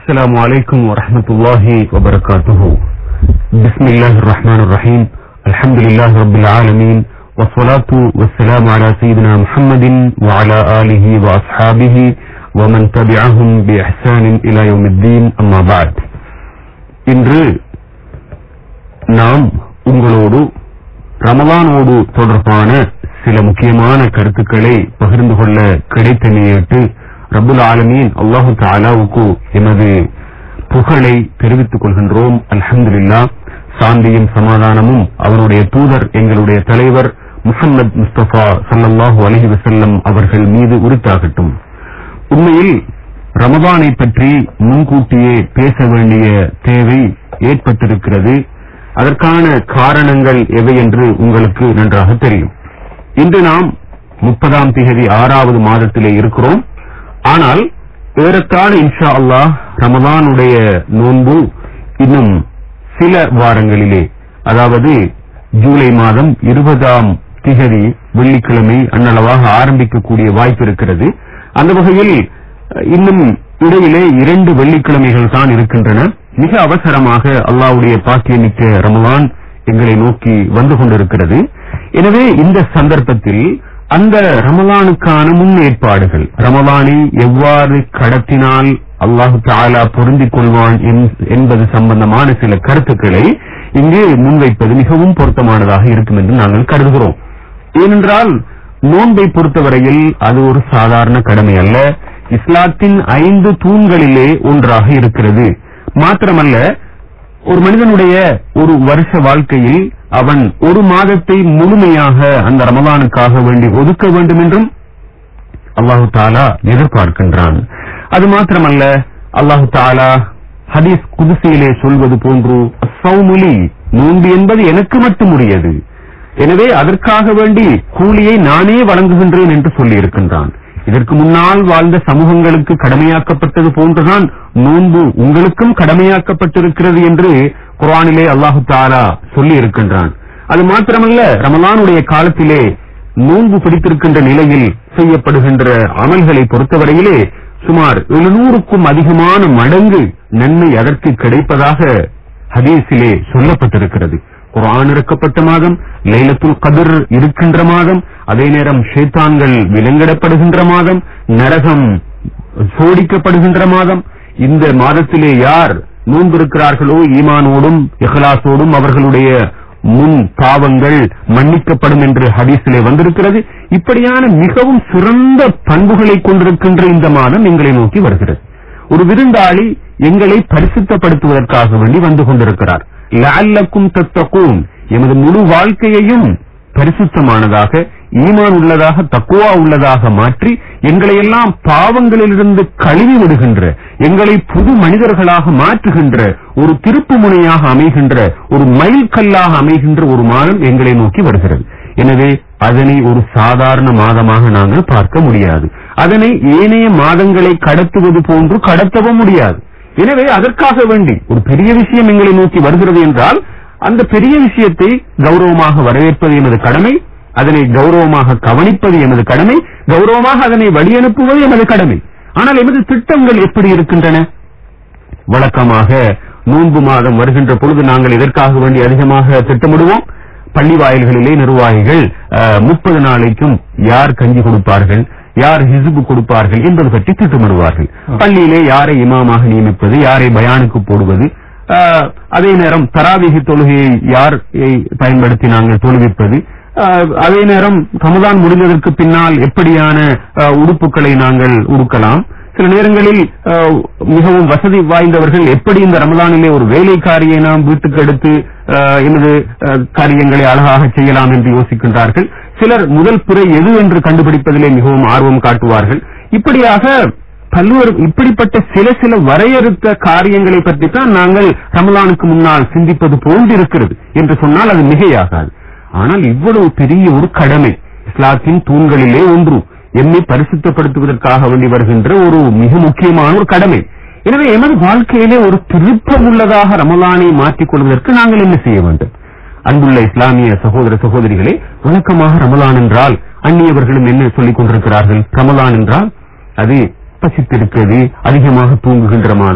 السلام عليكم ورحمة الله وبركاته بسم الله الرحمن الرحيم الحمد لله رب العالمين والصلاة والسلام على سيدنا محمد وعلى آله وأصحابه ومن تبعهم بإحسان إلى يوم الدين أما بعد இன்று நாம் உங்களோடு ரமலானோடு தொடர்பான சில முக்கியமான கருத்துக்களை பகிர்ந்து கொள்ள கிடைத்தமையிட்டு ரப்புல் ஆலமீன் அல்லாஹு தாலாவுக்கு எமது புகழை தெரிவித்துக் கொள்கின்றோம் அல்ஹம்துலில்லா சாந்தியும் சமாதானமும் அவருடைய தூதர் எங்களுடைய தலைவர் முஹம்மது முஸ்தபா ஸல்லல்லாஹு அலைஹி வஸல்லம் அவர்கள் மீது உரித்தாகட்டும் உண்மையில் ரமதானை பற்றி முன்கூட்டியே பேச வேண்டிய தேவை ஏற்பட்டிருக்கிறது அதற்கான காரணங்கள் எவை என்று உங்களுக்கு நன்றாக தெரியும் இன்று நாம் முப்பதாம் திகதி ஆறாவது மாதத்திலே இருக்கிறோம் ஆனால் ஏறத்தாழ இன்ஷா அல்லாஹ் ரமதானுடைய நோன்பு இன்னும் சில வாரங்களிலே அதாவது ஜூலை மாதம் இருபதாம் திகதி வெள்ளிக்கிழமை அன்னளவாக ஆரம்பிக்கக்கூடிய வாய்ப்பு இருக்கிறது அந்த வகையில் அஹ், இன்னும் இடையிலே இரண்டு வெள்ளிக்கிழமைகள் தான் இருக்கின்றன மிக அவசரமாக அல்லாஹ்வுடைய பாக்கியமிக்க ரமலான் எங்களை நோக்கி வந்து கொண்டிருக்கிறது எனவே இந்த சந்தர்ப்பத்தில் அந்த ரமலானுக்கான முன்னேற்பாடுகள் ரமலானை எவ்வாறு கடத்தினால் அல்லாஹு தாலா பொருந்திக் கொள்வான் என்- என்பது சம்பந்தமான சில கருத்துக்களை இங்கே முன்வைப்பது மிகவும் பொருத்தமானதாக இருக்கும் என்று நாங்கள் கருதுகிறோம் ஏனென்றால் நோன்பை பொறுத்தவரையில் அது ஒரு சாதாரண கடமை அல்ல இஸ்லாத்தின் ஐந்து தூண்களிலே ஒன்றாக இருக்கிறது மாத்திரமல்ல ஒரு மனிதனுடைய ஒரு வருஷ வாழ்க்கையில் அவன் ஒரு மாதத்தை முழுமையாக அந்த ரமலானுக்காக வேண்டி ஒதுக்க வேண்டும் என்றும் அல்லாஹு தாலா எதிர்பார்க்கின்றான் அது மாத்திரமல்ல அல்லாஹு தாலா ஹதீஸ் குதிசையிலே சொல்வது போன்று சௌமுலி நோன்பு என்பது எனக்கு மட்டும் உரியது எனவே அதற்காக வேண்டி கூலியை நானே வழங்குகின்றேன் என்று சொல்லியிருக்கின்றான் இதற்கு முன்னால் வாழ்ந்த சமூகங்களுக்கு கடமையாக்கப்பட்டது போன்றுதான் நோன்பு உங்களுக்கும் கடமையாக்கப்பட்டிருக்கிறது என்று குர்ஆனிலே அல்லாஹு தாலா சொல்லி இருக்கின்றான் அது மாத்திரமல்ல ரமலானுடைய காலத்திலே நோன்பு பிடித்திருக்கின்ற நிலையில் செய்யப்படுகின்ற அமல்களை பொறுத்தவரையிலே சுமார் எழுநூறுக்கும் அதிகமான மடங்கு நன்மை அதற்கு கிடைப்பதாக ஹதீஸிலே சொல்லப்பட்டிருக்கிறது குர்ஆன் இறக்கப்பட்ட மாதம் லைலத்துல் கதிர் இருக்கின்ற மாதம் அதே நேரம் ஷேத்தான்கள் விலங்கிடப்படுகின்ற மாதம் நரகம் சோடிக்கப்படுகின்ற மாதம் இந்த மாதத்திலே யார் நோன்பிருக்கிறார்களோ ஈமானோடும் இஹ்லாசோடும் அவர்களுடைய முன் பாவங்கள் மன்னிக்கப்படும் என்று ஹதீஸிலே வந்திருக்கிறது இப்படியான மிகவும் சிறந்த பண்புகளை கொண்டிருக்கின்ற இந்த மாதம் எங்களை நோக்கி வருகிறது ஒரு விருந்தாளி எங்களை பரிசுத்தப்படுத்துவதற்காக வேண்டி வந்து கொண்டிருக்கிறார் லஅல்லக்கும் தத்தகூன் எமது முழு வாழ்க்கையையும் பரிசுத்தமானதாக ஈமான் உள்ளதாக தக்குவா உள்ளதாக மாற்றி எங்களை எல்லாம் பாவங்களிலிருந்து கழுவி விடுகின்ற எங்களை புது மனிதர்களாக மாற்றுகின்ற ஒரு திருப்பு முனையாக அமைகின்ற ஒரு மைல்கல்லாக அமைகின்ற ஒரு மாதம் எங்களை நோக்கி வருகிறது எனவே அதனை ஒரு சாதாரண மாதமாக நாங்கள் பார்க்க முடியாது அதனை ஏனைய மாதங்களை கடத்துவது போன்று கடத்தவும் முடியாது எனவே அதற்காக வேண்டி ஒரு பெரிய விஷயம் எங்களை நோக்கி வருகிறது என்றால் அந்த பெரிய விஷயத்தை கௌரவமாக வரவேற்பது எமது கடமை அதனை கௌரவமாக கவனிப்பது எமது கடமை கௌரவமாக அதனை வழியனுப்புவது எமது கடமை ஆனால் எமது திட்டங்கள் எப்படி இருக்கின்றன வழக்கமாக நோன்பு மாதம் வருகின்ற பொழுது நாங்கள் இதற்காக வேண்டி அதிகமாக திட்டமிடுவோம் பள்ளி வாயில்களிலே நிர்வாகிகள் முப்பது நாளைக்கும் யார் கஞ்சி கொடுப்பார்கள் யார் ஹிசுபு கொடுப்பார்கள் என்பது பற்றி திட்டமிடுவார்கள் பள்ளியிலே யாரை இமாமாக நியமிப்பது யாரை பயானுக்கு போடுவது ஆஹ், அதே நேரம் தராவிகி தொழுகையை யார் ஐ- பயன்படுத்தி நாங்கள் தொழுவிப்பது ஆஹ், அதே நேரம் ரமதான் முடிந்ததற்கு பின்னால் எப்படியான ஆஹ், உடுப்புகளை நாங்கள் உடுக்கலாம் சில நேரங்களில் ஆஹ், மிகவும் வசதி வாய்ந்தவர்கள் எப்படி இந்த ரமலானிலே ஒரு வேலைக்காரியை நாம் வீட்டுக்கு எடுத்து ஆஹ், எனது ஆஹ், காரியங்களை அழகாக செய்யலாம் என்று யோசிக்கின்றார்கள் சிலர் முதல் பிறை எது என்று கண்டுபிடிப்பதிலே மிகவும் ஆர்வம் காட்டுவார்கள் இப்படியாக பல்வேறு இப்படிப்பட்ட சில சில வரையறுத்த காரியங்களை பற்றி தான் நாங்கள் ரமலானுக்கு முன்னால் சிந்திப்பது போன்றிருக்கிறது என்று சொன்னால் அது மிகையாகாது ஆனால் இவ்வளவு பெரிய ஒரு கடமை இஸ்லாத்தின் தூண்களிலே ஒன்று எம்மை பரிசுத்தப்படுத்துவதற்காக வேண்டி வருகின்ற ஒரு மிக முக்கியமான ஒரு கடமை எனவே எமது வாழ்க்கையிலே ஒரு திருப்பம் உள்ளதாக ரமலானை மாற்றிக் கொள்வதற்கு நாங்கள் என்ன செய்ய வேண்டும் அன்புள்ள இஸ்லாமிய சகோதர சகோதரிகளே வழக்கமாக ரமலான் என்றால் அந்நியவர்களும் என்ன சொல்லிக் கொண்டிருக்கிறார்கள் ரமலான் என்றால் அது பசித்திருக்கிறது அதிகமாக தூங்குகின்ற மாதம்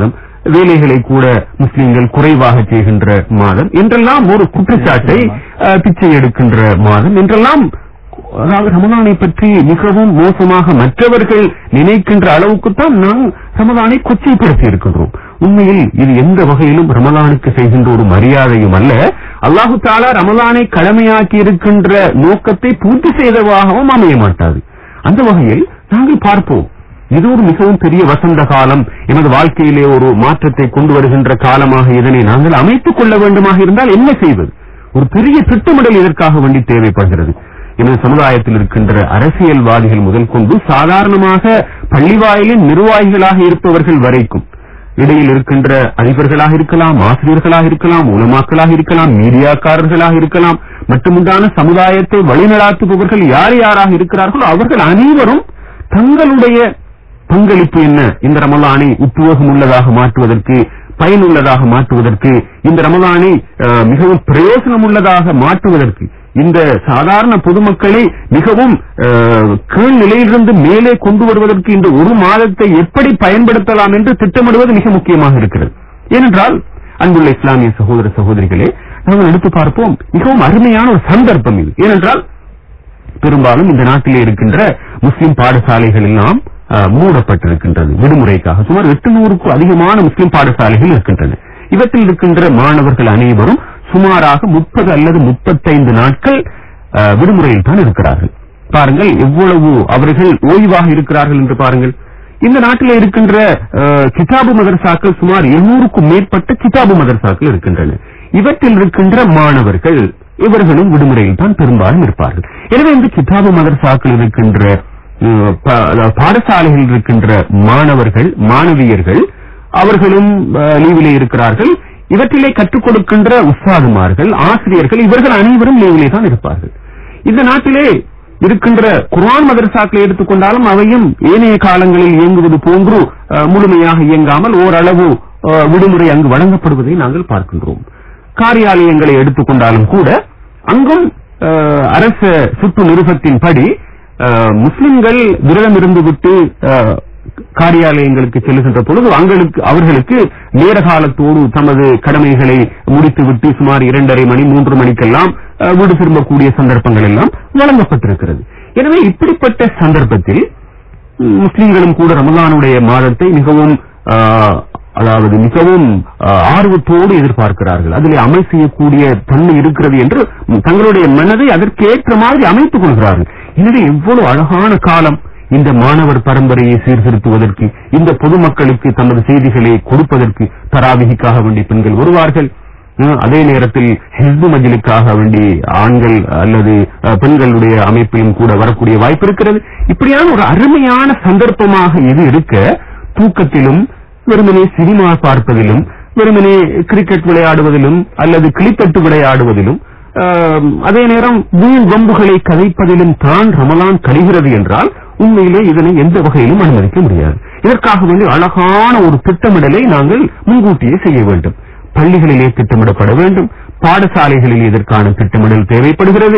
வேலைகளை கூட முஸ்லிம்கள் குறைவாக செய்கின்ற மாதம் என்றெல்லாம் ஒரு குற்றச்சாட்டை அஹ், பிச்சை எடுக்கின்ற மாதம் என்றெல்லாம் அதாவது ரமலானை பற்றி மிகவும் மோசமாக மற்றவர்கள் நினைக்கின்ற அளவுக்குத்தான் நாம் ரமலானை கொச்சைப்படுத்தி இருக்கின்றோம் உண்மையில் இது எந்த வகையிலும் ரமலானுக்கு செய்கின்ற ஒரு மரியாதையும் அல்ல அல்லாஹு தாலா ரமலானை கடமையாக்கி இருக்கின்ற நோக்கத்தை பூர்த்தி செய்தவாகவும் அமைய மாட்டாது அந்த வகையில் நாங்கள் பார்ப்போம் இது ஒரு மிகவும் பெரிய வசந்த காலம் எமது வாழ்க்கையிலே ஒரு மாற்றத்தை கொண்டு வருகின்ற காலமாக இதனை நாங்கள் அமைத்துக் கொள்ள வேண்டுமாக இருந்தால் என்ன செய்வது ஒரு பெரிய திட்டமிடல் இதற்காக வேண்டி தேவைப்படுகிறது எமது சமுதாயத்தில் இருக்கின்ற அரசியல்வாதிகள் முதல் கொண்டு சாதாரணமாக பள்ளிவாயிலின் நிர்வாகிகளாக இருப்பவர்கள் வரைக்கும் இடையில் இருக்கின்ற அதிபர்களாக இருக்கலாம் ஆசிரியர்களாக இருக்கலாம் உலமாக்களாக இருக்கலாம் மீடியாக்காரர்களாக இருக்கலாம் மட்டுமுண்டான சமுதாயத்தை வழிநடாத்துபவர்கள் யார் யாராக இருக்கிறார்களோ அவர்கள் அனைவரும் தங்களுடைய பங்களிப்பு என்ன இந்த ரமலானை உத்வேகம் உள்ளதாக மாற்றுவதற்கு பயனுள்ளதாக மாற்றுவதற்கு இந்த ரமலானை அஹ், மிகவும் பிரயோசனம் உள்ளதாக மாற்றுவதற்கு இந்த சாதாரண பொதுமக்களை மிகவும் அஹ், கீழ் நிலையிலிருந்து மேலே கொண்டு வருவதற்கு இந்த ஒரு மாதத்தை எப்படி பயன்படுத்தலாம் என்று திட்டமிடுவது மிக முக்கியமாக இருக்கிறது ஏனென்றால் அன்புள்ள இஸ்லாமிய சகோதர சகோதரிகளே நாங்கள் எடுத்து பார்ப்போம் மிகவும் அருமையான ஒரு சந்தர்ப்பம் இது ஏனென்றால் பெரும்பாலும் இந்த நாட்டிலே இருக்கின்ற முஸ்லிம் பாடசாலைகள் எல்லாம் அஹ், மூடப்பட்டிருக்கின்றது விடுமுறைக்காக சுமார் எட்டுநூறுக்கும் அதிகமான முஸ்லிம் பாடசாலைகள் இருக்கின்றன இவற்றில் இருக்கின்ற மாணவர்கள் அனைவரும் சுமாராக முப்பது அல்லது முப்பத்தைந்து நாட்கள் அஹ், விடுமுறையில் தான் இருக்கிறார்கள் பாருங்கள் எவ்வளவு அவர்கள் ஓய்வாக இருக்கிறார்கள் என்று பாருங்கள் இந்த நாட்டில் இருக்கின்ற அஹ், கிதாபு மதரசாக்கள் சுமார் 700 க்கும் மேற்பட்ட கிதாபு மதரசாக்கள் இருக்கின்றன இவற்றில் இருக்கின்ற மாணவர்கள் இவர்களும் விடுமுறையில் தான் பெரும்பாலும் இருப்பார்கள் எனவே இந்த கிதாபு மதரசாக்கள் இருக்கின்ற அஹ், ப- அதாவது பாடசாலைகளில் இருக்கின்ற மாணவர்கள் மாணவியர்கள் அவர்களும் அஹ், லீவிலே இருக்கிறார்கள் இவற்றிலே கற்றுக் கொடுக்கின்ற உஸ்தாதுமார்கள் ஆசிரியர்கள் இவர்கள் அனைவரும் லீவிலே தான் இருப்பார்கள் இந்த நாட்டிலே இருக்கின்ற குர்ஆன் மதரசாக்களை எடுத்துக்கொண்டாலும் அவையும் ஏனைய காலங்களில் இயங்குவது போன்று அஹ், முழுமையாக இயங்காமல் ஓரளவு அஹ், விடுமுறை அங்கு வழங்கப்படுவதை நாங்கள் பார்க்கின்றோம் காரியாலயங்களை எடுத்துக்கொண்டாலும் கூட அங்கும் அஹ், அரச சுற்று நிருபத்தின்படி அஹ், முஸ்லிம்கள் விரதம் இருந்துவிட்டு அஹ், காரியாலயங்களுக்கு செல்லுகின்ற பொழுது அங்களுக்கு அவர்களுக்கு நேர காலத்தோடு தமது கடமைகளை முடித்துவிட்டு சுமார் இரண்டரை மணி மூன்று மணிக்கெல்லாம் அஹ், வீடு திரும்பக்கூடிய சந்தர்ப்பங்கள் எல்லாம் வழங்கப்பட்டிருக்கிறது எனவே இப்படிப்பட்ட சந்தர்ப்பத்தில் ம், முஸ்லிம்களும் கூட ரமலானுடைய மாதத்தை மிகவும் ஆஹ், அதாவது மிகவும் ஆஹ், ஆர்வத்தோடு எதிர்பார்க்கிறார்கள் அதிலே அமல் செய்யக்கூடிய தன்மை இருக்கிறது என்று ம், தங்களுடைய மனதை அதற்கு ஏற்ற மாதிரி அமைத்துக் கொள்கிறார்கள் எனவே எவ்வளவு அழகான காலம் இந்த மாணவர் பரம்பரையை சீர்திருத்துவதற்கு இந்த பொதுமக்களுக்கு தமது செய்திகளை கொடுப்பதற்கு தராவிகிக்காக வேண்டி பெண்கள் வருவார்கள் அஹ், அதே நேரத்தில் ஹிஸ்பு மஜிலுக்காக வேண்டி ஆண்கள் அல்லது அஹ், பெண்களுடைய அமைப்பிலும் கூட வரக்கூடிய வாய்ப்பு இருக்கிறது இப்படியான ஒரு அருமையான சந்தர்ப்பமாக இது இருக்க தூக்கத்திலும் வெறுமனே சினிமா பார்ப்பதிலும் வெறுமனே கிரிக்கெட் விளையாடுவதிலும் அல்லது கிளித்தட்டு விளையாடுவதிலும் ஆம், அதே நேரம் வீண் வம்புகளை கதைப்பதிலும் தான் ரமலான் கழிகிறது என்றால் உண்மையிலே இதனை எந்த வகையிலும் அனுமதிக்க முடியாது இதற்காக வேண்டி அழகான ஒரு திட்டமிடலை நாங்கள் முன்கூட்டியே செய்ய வேண்டும் பள்ளிகளிலே திட்டமிடப்பட வேண்டும் பாடசாலைகளில் இதற்கான திட்டமிடல் தேவைப்படுகிறது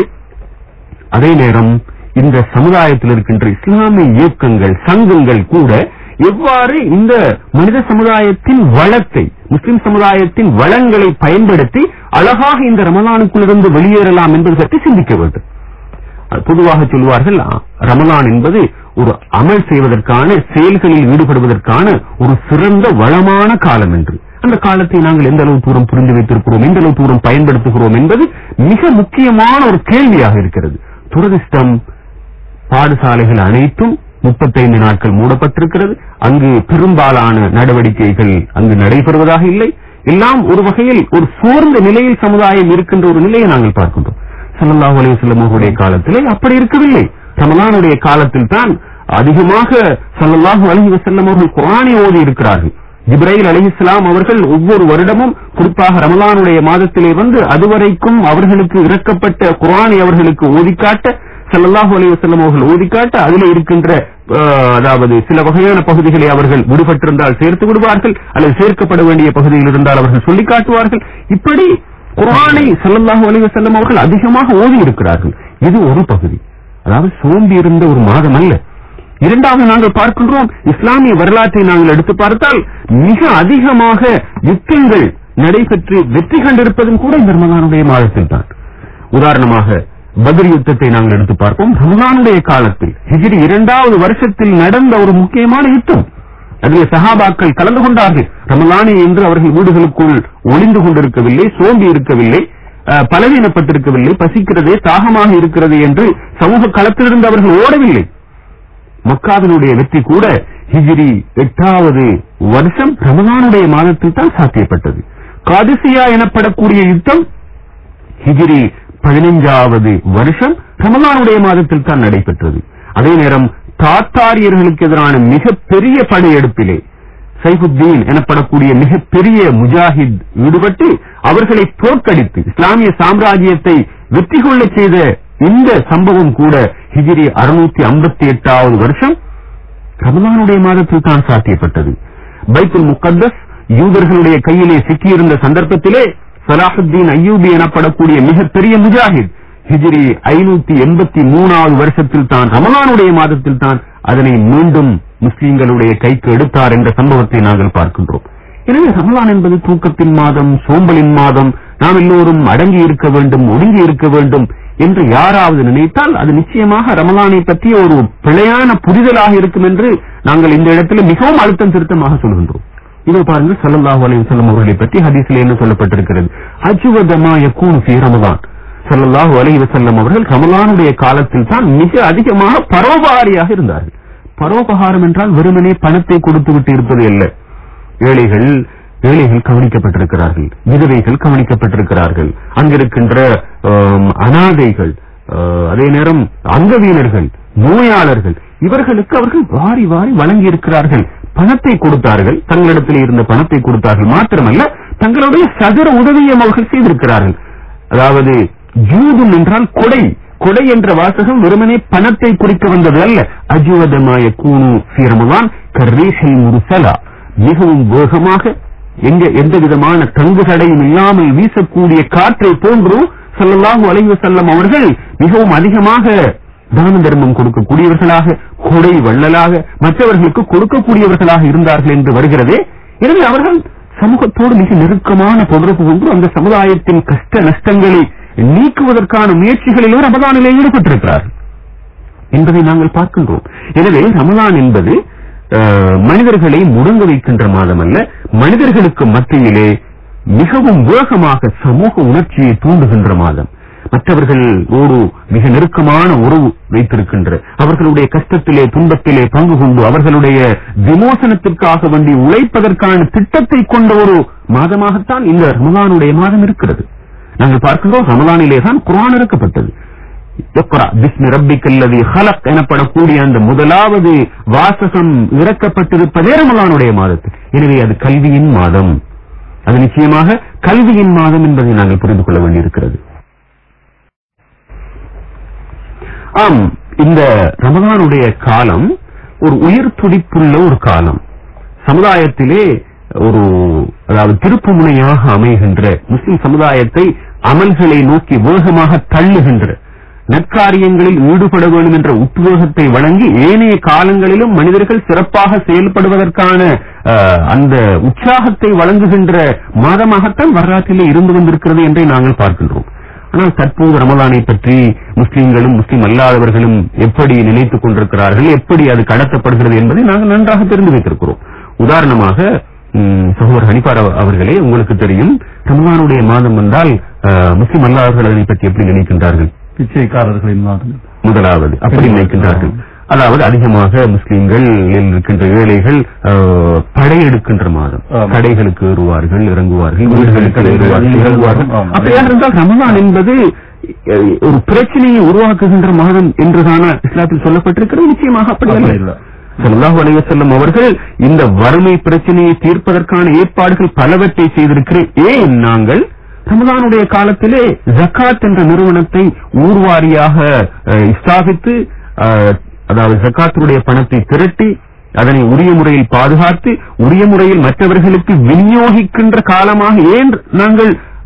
அதே நேரம் இந்த சமுதாயத்தில் இருக்கின்ற இஸ்லாமிய இயக்கங்கள் சங்கங்கள் கூட எவ்வாறு இந்த மனித சமுதாயத்தின் வளத்தை முஸ்லிம் சமுதாயத்தின் வளங்களை பயன்படுத்தி அழகாக இந்த ரமலானுக்குள்ளிருந்து வெளியேறலாம் என்பது பற்றி சிந்திக்க வேண்டும் அது பொதுவாக சொல்வார்கள் அ, ரமலான் என்பது ஒரு அமல் செய்வதற்கான செயல்களில் ஈடுபடுவதற்கான ஒரு சிறந்த வளமான காலம் என்று அந்த காலத்தை நாங்கள் எந்த அளவு தூரம் புரிந்து வைத்திருக்கிறோம் எந்த அளவு தூரம் பயன்படுத்துகிறோம் என்பது மிக முக்கியமான ஒரு கேள்வியாக இருக்கிறது துரதிர்ஷ்டம் பாடசாலைகள் அனைத்தும் முப்பத்தைந்து நாட்கள் மூடப்பட்டிருக்கிறது அங்கு பெரும்பாலான நடவடிக்கைகள் அங்கு நடைபெறுவதாக இல்லை எல்லாம் ஒரு வகையில் ஒரு சோர்ந்த நிலையில் சமுதாயம் இருக்கின்ற ஒரு நிலையை நாங்கள் பார்க்கின்றோம் ஸல்லல்லாஹு அலைஹி வஸல்லம் அவர்களுடைய காலத்திலே அப்படி இருக்கவில்லை ரமலானுடைய காலத்தில் தான் அதிகமாக ஸல்லல்லாஹு அலைஹி வஸல்லம் அவர்கள் குர்ஆனை ஓதி இருக்கிறார்கள் ஜிப்ரைல் அலைஹிஸ்ஸலாம் அவர்கள் ஒவ்வொரு வருடமும் குறிப்பாக ரமலானுடைய மாதத்திலே வந்து அதுவரைக்கும் அவர்களுக்கு இறக்கப்பட்ட குர்ஆனை அவர்களுக்கு ஓதிக்காட்ட ஸல்லல்லாஹு அலைஹி வஸல்லம் அவர்கள் ஓதிக்காட்ட அதிலே இருக்கின்ற அஹ், அதாவது சில வகையான பகுதிகளை அவர்கள் விடுபட்டிருந்தால் சேர்த்து விடுவார்கள் அல்லது சேர்க்கப்பட வேண்டிய பகுதியில் இருந்தால் அவர்கள் சொல்லிக் காட்டுவார்கள் இப்படி குர்ஆனை ஸல்லல்லாஹு அலைஹி வஸல்லம் அவர்கள் அதிகமாக ஓதி இருக்கிறார்கள் இது ஒரு பகுதி அதாவது சோம்பி இருந்த ஒரு மாதம் அல்ல இரண்டாவது நாங்கள் பார்க்கின்றோம் இஸ்லாமிய வரலாற்றை நாங்கள் எடுத்து பார்த்தால் மிக அதிகமாக யுத்தங்கள் நடைபெற்று வெற்றி கண்டிருப்பதும் கூட இந்த ரமலானுடைய மாதத்தில் தான் உதாரணமாக பத்ர் யுத்தத்தை நாங்கள் எடுத்து பார்ப்போம் ரமலானுடைய காலத்தில் ஹிஜ்ரி இரண்டாவது வருஷத்தில் நடந்த ஒரு முக்கியமான யுத்தம் அதில் சஹாபாக்கள் கலந்து கொண்டார்கள் ரமலானி என்று அவர்கள் வீடுகளுக்குள் ஒளிந்து கொண்டிருக்கவில்லை சோம்பி இருக்கவில்லை அஹ், பலவீனப்பட்டிருக்கவில்லை பசிக்கிறதே தாகமாக இருக்கிறது என்று சமூக களத்திலிருந்து அவர்கள் ஓடவில்லை மக்காவினுடைய வெற்றி கூட ஹிஜ்ரி எட்டாவது வருஷம் ரமலானுடைய மாதத்தில் தான் சாத்தியப்பட்டது காதிசியா எனப்படக்கூடிய யுத்தம் ஹிஜ்ரி பதினைஞ்சாவது வருஷம் ரமலானுடைய மாதத்தில் தான் நடைபெற்றது அதே நேரம் தாத்தாரியர்களுக்கு எதிரான மிகப்பெரிய படையெடுப்பிலே சைஃபுத்தீன் எனப்படக்கூடிய மிகப்பெரிய முஜாஹித் ஈடுபட்டு அவர்களை தோற்கடித்து இஸ்லாமிய சாம்ராஜ்யத்தை வெற்றி கொள்ளச் செய்த இந்த சம்பவம் கூட ஹிஜ்ரி அறுநூத்தி ஐம்பத்தி எட்டாவது வருஷம் ரமலானுடைய மாதத்தில் தான் சாத்தியப்பட்டது பைத்துல் முகத்தஸ் யூதர்களுடைய கையிலே சிக்கியிருந்த சந்தர்ப்பத்திலே சலாஹுத்தீன் அய்யூபி எனப்படக்கூடிய மிகப்பெரிய முஜாஹித் ஹிஜ்ரி ஐநூத்தி எண்பத்தி மூணாவது வருஷத்தில் தான் ரமலானுடைய மாதத்தில் தான் அதனை மீண்டும் முஸ்லிம்களுடைய கைக்கு எடுத்தார் என்ற சம்பவத்தை நாங்கள் பார்க்கின்றோம் எனவே ரமலான் என்பது தூக்கத்தின் மாதம் சோம்பலின் மாதம் நாம் எல்லோரும் அடங்கி இருக்க வேண்டும் ஒடுங்கி இருக்க வேண்டும் என்று யாராவது நினைத்தால் அது நிச்சயமாக ரமலானை பற்றிய ஒரு பிழையான புரிதலாக இருக்கும் என்று நாங்கள் இந்த இடத்துல மிகவும் அழுத்தம் திருத்தமாக சொல்கின்றோம் இதோ பாருங்கள் ஸல்லல்லாஹு அலைஹி வஸல்லம் அவர்களை பற்றி ஹதீஸில் என்ன சொல்லப்பட்டிருக்கிறது அஜ்வதமா யகூன் ஃபீ ரமலான் ஸல்லல்லாஹு அலைஹி வஸல்லம் அவர்கள் ரமலானுடைய காலத்தில் தான் மிக அதிகமாக பரோபகாரியாக இருந்தார்கள் பரோபகாரம் என்றால் வெறுமனே பணத்தை கொடுத்து விட்டு இருப்பது அல்ல ஏழைகள் ஏழைகள் கவனிக்கப்பட்டிருக்கிறார்கள் விதவைகள் கவனிக்கப்பட்டிருக்கிறார்கள் அங்கிருக்கின்ற ஆம், அனாதைகள் ஆ, அதே நேரம் அங்கவீனர்கள் நோயாளர்கள் இவர்களுக்கு அவர்கள் வாரி வாரி வழங்கி இருக்கிறார்கள் பணத்தை கொடுத்தார்கள் தங்களிடத்தில் இருந்த பணத்தை கொடுத்தார்கள் மாத்திரமல்ல தங்களுடைய சதுர உதவியும் அவர்கள் செய்திருக்கிறார்கள் அதாவது ஜூதும் என்றால் கொடை கொடை என்ற வாசகம் வெறுமனே பணத்தை குறிக்க வந்தது அல்ல அஜுவதமாய கூணு சீரமுதான் கர்ரீஷில் முருசலா மிகவும் வேகமாக எங்க எந்த விதமான தங்கு தடையும் இல்லாமல் வீசக்கூடிய காற்றை போன்று ஸல்லல்லாஹு அலைஹி வஸல்லம் அவர்கள் மிகவும் அதிகமாக தான தர்மம் கொடுக்கக்கூடியவர்களாக கொடை வள்ளலாக மற்றவர்களுக்கு கொடுக்கக்கூடியவர்களாக இருந்தார்கள் என்று வருகிறதே எனவே அவர்கள் சமூகத்தோடு மிக நெருக்கமான தொடர்பு கொண்டு அந்த சமுதாயத்தின் கஷ்ட நஷ்டங்களை நீக்குவதற்கான முயற்சிகளிலும் ரமதானிலே ஈடுபட்டிருக்கிறார்கள் என்பதை நாங்கள் பார்க்கின்றோம் எனவே ரமலான் என்பது அஹ், மனிதர்களை முடங்க வைக்கின்ற மாதம் அல்ல மனிதர்களுக்கு மத்தியிலே மிகவும் வேகமாக சமூக உணர்ச்சியை தூண்டுகின்ற மாதம் மற்றவர்களோடு மிக நெருக்கமான உறவு வைத்திருக்கின்ற அவர்களுடைய கஷ்டத்திலே துன்பத்திலே பங்கு கொண்டு அவர்களுடைய விமோசனத்திற்காக வேண்டி உழைப்பதற்கான திட்டத்தை கொண்ட ஒரு மாதமாகத்தான் இந்த ரமலானுடைய மாதம் இருக்கிறது நாங்கள் பார்க்கின்றோம் ரமலானிலே தான் குர்ஆன் இறக்கப்பட்டது இக்ரா பிஸ்மி ரப்பிக்கல்லதி ஹலக் எனப்படக்கூடிய அந்த முதலாவது வாசகம் இறக்கப்பட்டிருப்பதே ரமலானுடைய மாதத்தில் எனவே அது கல்வியின் மாதம் அது நிச்சயமாக கல்வியின் மாதம் என்பதை நாங்கள் புரிந்து கொள்ள வேண்டியிருக்கிறது ஆம் இந்த ரமலானுடைய காலம் ஒரு உயிர் துடிப்புள்ள ஒரு காலம் சமுதாயத்திலே ஒரு அதாவது திருப்பு முனையாக அமைகின்ற முஸ்லிம் சமுதாயத்தை அமல்களை நோக்கி வேகமாக தள்ளுகின்ற நற்காரியங்களில் ஈடுபட வேண்டும் என்ற உத்வேகத்தை வழங்கி ஏனைய காலங்களிலும் மனிதர்கள் சிறப்பாக செயல்படுவதற்கான அஹ், அந்த உற்சாகத்தை வழங்குகின்ற மாதமாகத்தான் வரலாற்றிலே இருந்து வந்திருக்கிறது என்றே நாங்கள் பார்க்கின்றோம் ஆனால் தற்போது ரமலானை பற்றி முஸ்லிம்களும் முஸ்லிம் அல்லாதவர்களும் எப்படி நினைத்துக் கொண்டிருக்கிறார்கள் எப்படி அது கடத்தப்படுகிறது என்பதை நாங்கள் நன்றாக தெரிந்து வைத்திருக்கிறோம் உதாரணமாக ம், சகோதரர் ஹனிபார் அவ- அவர்களே உங்களுக்கு தெரியும் ரமலானுடைய மாதம் வந்தால் அஹ், முஸ்லிம் அல்லாதவர்கள் அதனை பற்றி எப்படி நினைக்கின்றார்கள் பிச்சைக்காரர்களின் மாதங்கள் முதலாவது அப்படி நினைக்கின்றார்கள் அதாவது அதிகமாக முஸ்லிம்கள் இருக்கின்ற ஏழைகள் அஹ், படையெடுக்கின்ற மாதம் ஆமா. கடைகளுக்கு ஏறுவார்கள் இறங்குவார்கள் வீடுகளுக்கு ஏறுவார்கள் இறங்குவார்கள் ஆமா. அப்படியாக இருந்தால் ரமலான் என்பது அஹ், ஒரு பிரச்சனையை உருவாக்குகின்ற மாதம் என்றுதான இஸ்லாத்தில் சொல்லப்பட்டிருக்கிறது நிச்சயமாக அப்படி அப்படி அல்ல இல்ல. ஸல்லல்லாஹு அலைஹி வஸல்லம் அவர்கள் இந்த வறுமை பிரச்சனையை தீர்ப்பதற்கான ஏற்பாடுகள் பலவற்றை செய்திருக்கிறேன் ஏன் நாங்கள் ரமலானுடைய காலத்திலே ஜக்காத் என்ற நிறுவனத்தை ஊர்வாரியாக அஹ், ஸ்தாபித்து அஹ், அதாவது ஜக்காத்துடைய பணத்தை திரட்டி அதனை உரிய முறையில் பாதுகாத்து உரிய முறையில் மற்றவர்களுக்கு விநியோகிக்கின்ற காலமாக ஏன் நாங்கள்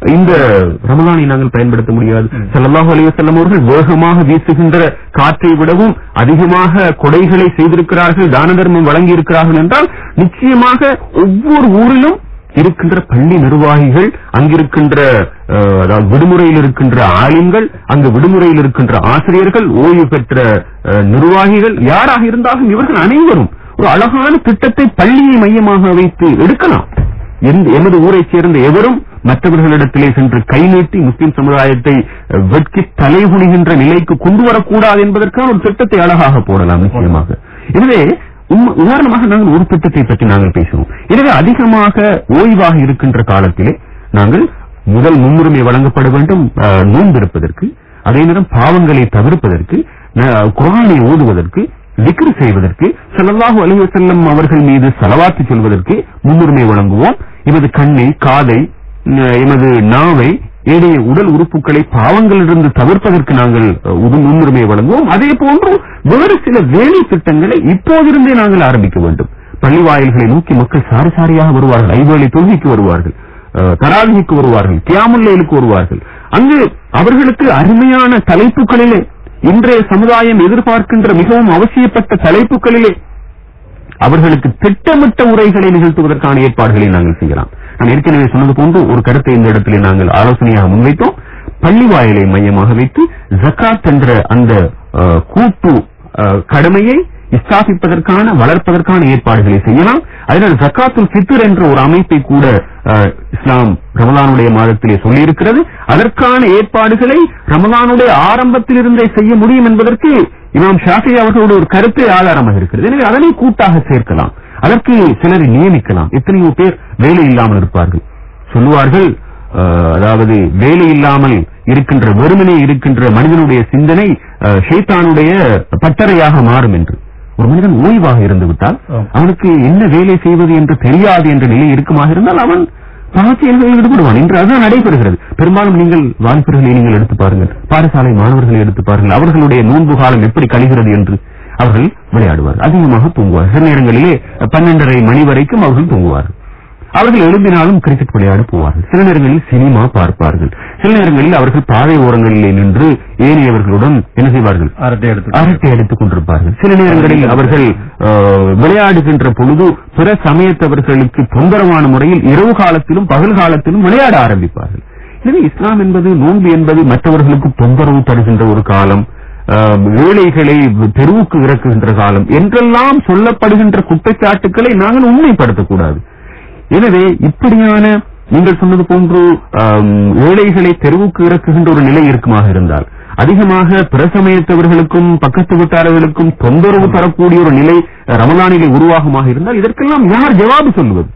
இந்த ரமலானை நாங்கள் பயன்படுத்த முடியாது ஸல்லல்லாஹு அலைஹி வஸல்லம் அவர்கள் வேகமாக வீசுகின்ற காற்றை விடவும் அதிகமாக கொடைகளை செய்திருக்கிறார்கள் தான தர்மம் வழங்கி இருக்கிறார்கள் என்றால் நிச்சயமாக ஒவ்வொரு ஊரிலும் இருக்கின்ற பள்ளி நிர்வாகிகள் அங்கிருக்கின்ற அஹ், அதாவது விடுமுறையில் இருக்கின்ற ஆலிம்கள் அங்கு விடுமுறையில் இருக்கின்ற ஆசிரியர்கள் ஓய்வு பெற்ற அஹ், நிர்வாகிகள் யாராக இருந்தாலும் இவர்கள் அனைவரும் ஒரு அழகான திட்டத்தை பள்ளியை மையமாக வைத்து எடுக்கலாம் எந்த- எமது ஊரைச் சேர்ந்த எவரும் மற்றவர்களிடத்திலே சென்று கை நீட்டி முஸ்லிம் சமுதாயத்தை அஹ், வெட்கி தலைகுனிகின்ற நிலைக்கு கொண்டு வரக்கூடாது என்பதற்கான ஒரு திட்டத்தை அழகாக போடலாம் நிச்சயமாக எனவே உம்ம- உதாரணமாக நாங்கள் ஒரு திட்டத்தை பற்றி நாங்கள் பேசுவோம் எனவே அதிகமாக ஓய்வாக இருக்கின்ற காலத்திலே நாங்கள் முதல் முன்னுரிமை வழங்கப்பட வேண்டும் அஹ், நோன்பிருப்பதற்கு அதே நேரம் பாவங்களை தவிர்ப்பதற்கு ந- குர்ஆனை ஓதுவதற்கு திக்ரு செய்வதற்கு ஸல்லல்லாஹு அலைஹி வஸல்லம் அவர்கள் மீது ஸலவாத்து சொல்வதற்கு முன்னுரிமை வழங்குவோம் எமது கண்ணை காதை ந- எமது நாவை ஏனைய உடல் உறுப்புகளை பாவங்களிலிருந்து தவிர்ப்பதற்கு நாங்கள் அஹ், உது- முன்னுரிமை வழங்குவோம் அதே போன்று வேறு சில வேலை திட்டங்களை இப்போதிருந்தே நாங்கள் ஆரம்பிக்க வேண்டும் பள்ளி வாயில்களை நோக்கி மக்கள் சாரி சாரியாக வருவார்கள் ஐவேளை தொழுகைக்கு வருவார்கள் அஹ், தராவிக்கு வருவார்கள் கியாமுல்லைலுக்கு வருவார்கள் அங்கு அவர்களுக்கு அருமையான தலைப்புகளிலே இன்றைய சமுதாயம் எதிர்பார்க்கின்ற மிகவும் அவசியப்பட்ட தலைப்புகளிலே அவர்களுக்கு திட்டமிட்ட உரைகளை நிகழ்த்துவதற்கான ஏற்பாடுகளை நாங்கள் செய்யலாம் நான் ஏற்கனவே சொன்னது போன்று ஒரு கருத்தை இந்த இடத்திலே நாங்கள் ஆலோசனையாக முன்வைத்தோம் பள்ளி வாயிலை மையமாக வைத்து ஜக்காத் என்ற அந்த அஹ், கூட்டு அஹ், கடமையை ஸ்தாபிப்பதற்கான வளர்ப்பதற்கான ஏற்பாடுகளை செய்யலாம் அதனால் ஜக்காத்துல் ஃபித்ர் என்ற ஒரு அமைப்பை கூட அஹ், இஸ்லாம் ரமலானுடைய மாதத்திலே சொல்லியிருக்கிறது அதற்கான ஏற்பாடுகளை ரமலானுடைய ஆரம்பத்திலிருந்தே செய்ய முடியும் என்பதற்கு இமாம் ஷாஃபி அவர்களோட ஒரு கருத்து ஆதாரமாக இருக்கிறது எனவே அதனை கூட்டாக சேர்க்கலாம் அதற்கு சிலரை நியமிக்கலாம் எத்தனையோ பேர் வேலை இல்லாமல் இருப்பார்கள் சொல்லுவார்கள் அஹ், அதாவது வேலை இல்லாமல் இருக்கின்ற வெறுமனே இருக்கின்ற மனிதனுடைய சிந்தனை அஹ், ஷைத்தானுடைய பட்டறையாக மாறும் என்று ஒரு மனிதன் ஓய்வாக இருந்து விட்டால் ஆம். அவனுக்கு என்ன வேலை செய்வது என்று தெரியாது என்ற நிலை இருக்குமாக இருந்தால் அவன் பாவச்செயல்களில் ஈடுபடுவான் என்று அதுதான் நடைபெறுகிறது பெரும்பாலும் நீங்கள் வாலிபர்களை நீங்கள் எடுத்து பாருங்கள் பாடசாலை மாணவர்களை எடுத்து பாருங்கள் அவர்களுடைய நோன்பு காலம் எப்படி கழிகிறது என்று அவர்கள் விளையாடுவார்கள் அதிகமாக தூங்குவார்கள் சில நேரங்களிலே பன்னெண்டரை மணி வரைக்கும் அவர்கள் தூங்குவார்கள் அவர்கள் எழும்பினாலும் கிரிக்கெட் விளையாட போவார்கள் சில நேரங்களில் சினிமா பார்ப்பார்கள் சில நேரங்களில் அவர்கள் பாதை ஓரங்களிலே நின்று ஏனையவர்களுடன் என்ன செய்வார்கள் அரட்டை எடுத்து அரட்டை அடித்துக் கொண்டிருப்பார்கள் சில நேரங்களில் அவர்கள் அஹ், விளையாடுகின்ற பொழுது பிற சமயத்தவர்களுக்கு தொந்தரவான முறையில் இரவு காலத்திலும் பகல் காலத்திலும் விளையாட ஆரம்பிப்பார்கள் எனவே இஸ்லாம் என்பது நோன்பு என்பது மற்றவர்களுக்கு தொந்தரவு தருகின்ற ஒரு காலம் அஹ், ஏழைகளை தெருவுக்கு இறக்குகின்ற காலம் என்றெல்லாம் சொல்லப்படுகின்ற குற்றச்சாட்டுக்களை நாங்கள் உண்மைப்படுத்தக்கூடாது எனவே இப்படியான நீங்கள் சொன்னது போன்று ஆம், ஏழைகளை தெருவுக்கு இறக்குகின்ற ஒரு நிலை இருக்குமாக இருந்தால் அதிகமாக பிற சமயத்தவர்களுக்கும் பக்கத்து வீட்டாளர்களுக்கும் தொந்தரவு தரக்கூடிய ஒரு நிலை ரமலானிலே உருவாகுமாக இருந்தால் இதற்கெல்லாம் யார் ஜவாபு சொல்லுவது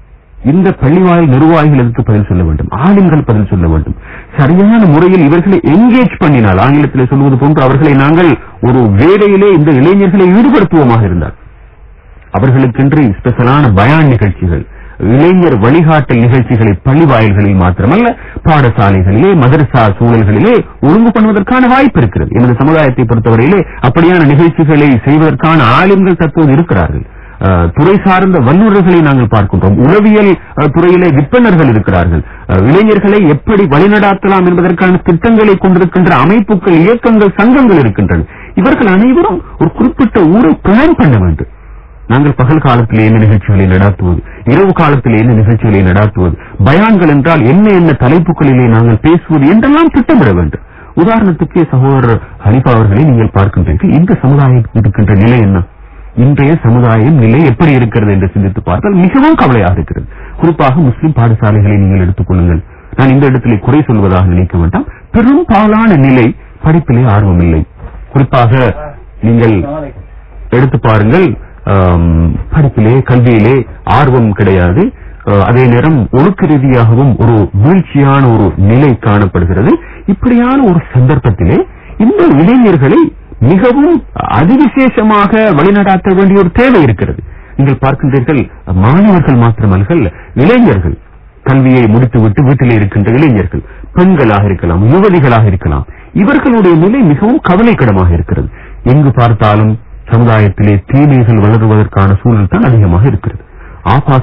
இந்த பள்ளிவாயில் நிர்வாகிகள் இதற்கு பதில் சொல்ல வேண்டும் ஆளுங்கள் பதில் சொல்ல வேண்டும் சரியான முறையில் இவர்களை என்கேஜ் பண்ணினால் ஆங்கிலத்திலே சொல்வது போன்று அவர்களை நாங்கள் ஒரு வேலையிலே இந்த இளைஞர்களை ஈடுபடுத்துவோமாக இருந்தால் அவர்களுக்கென்று ஸ்பெஷலான பயான் நிகழ்ச்சிகள் இளைஞர் வழிகாட்டல் நிகழ்ச்சிகளை பள்ளி வாயில்களில் மாத்திரமல்ல பாடசாலைகளிலே மதரசா சூழல்களிலே ஒழுங்கு பண்ணுவதற்கான வாய்ப்பு இருக்கிறது எமது சமுதாயத்தை பொறுத்தவரையிலே அப்படியான நிகழ்ச்சிகளை செய்வதற்கான ஆளுங்கள் தற்போது இருக்கிறார்கள் அஹ், துறை சார்ந்த வல்லுநர்களை நாங்கள் பார்க்கின்றோம் உளவியல் அஹ், துறையிலே விற்பனர்கள் இருக்கிறார்கள் அஹ், இளைஞர்களை எப்படி வழிநடாத்தலாம் என்பதற்கான திட்டங்களை கொண்டிருக்கின்ற அமைப்புகள் இயக்கங்கள் சங்கங்கள் இருக்கின்றன இவர்கள் அனைவரும் ஒரு குறிப்பிட்ட ஊரை பிளான் பண்ண வேண்டும் நாங்கள் பகல் காலத்தில் என்ன நிகழ்ச்சிகளை நடாத்துவது இரவு காலத்தில் என்ன நிகழ்ச்சிகளை நடாத்துவது பயான்கள் என்றால் என்ன என்ன தலைப்புகளிலே நாங்கள் பேசுவது என்றெல்லாம் திட்டமிட வேண்டும் உதாரணத்துக்கு சகோதரர் ஹனிஃபா அவர்களை நீங்கள் பார்க்கின்றீர்கள் இந்த சமுதாயம் இருக்கின்ற நிலை என்ன இன்றைய சமுதாயம் நிலை எப்படி இருக்கிறது என்று சிந்தித்து பார்த்தால் மிகவும் கவலையாக இருக்கிறது குறிப்பாக முஸ்லிம் பாடசாலைகளை நீங்கள் எடுத்துக் கொள்ளுங்கள் நான் இந்த இடத்திலே குறை சொல்வதாக நினைக்க வேண்டாம் பெரும்பாலான நிலை படிப்பிலே ஆர்வம் இல்லை குறிப்பாக நீங்கள் எடுத்து பாருங்கள் ஆம், படிப்பிலே கல்வியிலே ஆர்வம் கிடையாது அஹ், அதே நேரம் ஒழுக்க ரீதியாகவும் ஒரு வீழ்ச்சியான ஒரு நிலை காணப்படுகிறது இப்படியான ஒரு சந்தர்ப்பத்திலே இந்த இளைஞர்களை மிகவும் அதிவிசேஷமாக வழிநடாத்த வேண்டிய ஒரு தேவை இருக்கிறது நீங்கள் பார்க்கின்றீர்கள் மாணவர்கள் மாத்திரமல்ல இளைஞர்கள் கல்வியை முடித்துவிட்டு வீட்டிலே இருக்கின்ற இளைஞர்கள் பெண்களாக இருக்கலாம் யுவதிகளாக இருக்கலாம் இவர்களுடைய நிலை மிகவும் கவலைக்கிடமாக இருக்கிறது எங்கு பார்த்தாலும் சமுதாயத்திலே தீமைகள் வளருவதற்கான சூழல் தான் அதிகமாக இருக்கிறது ஆபாசம்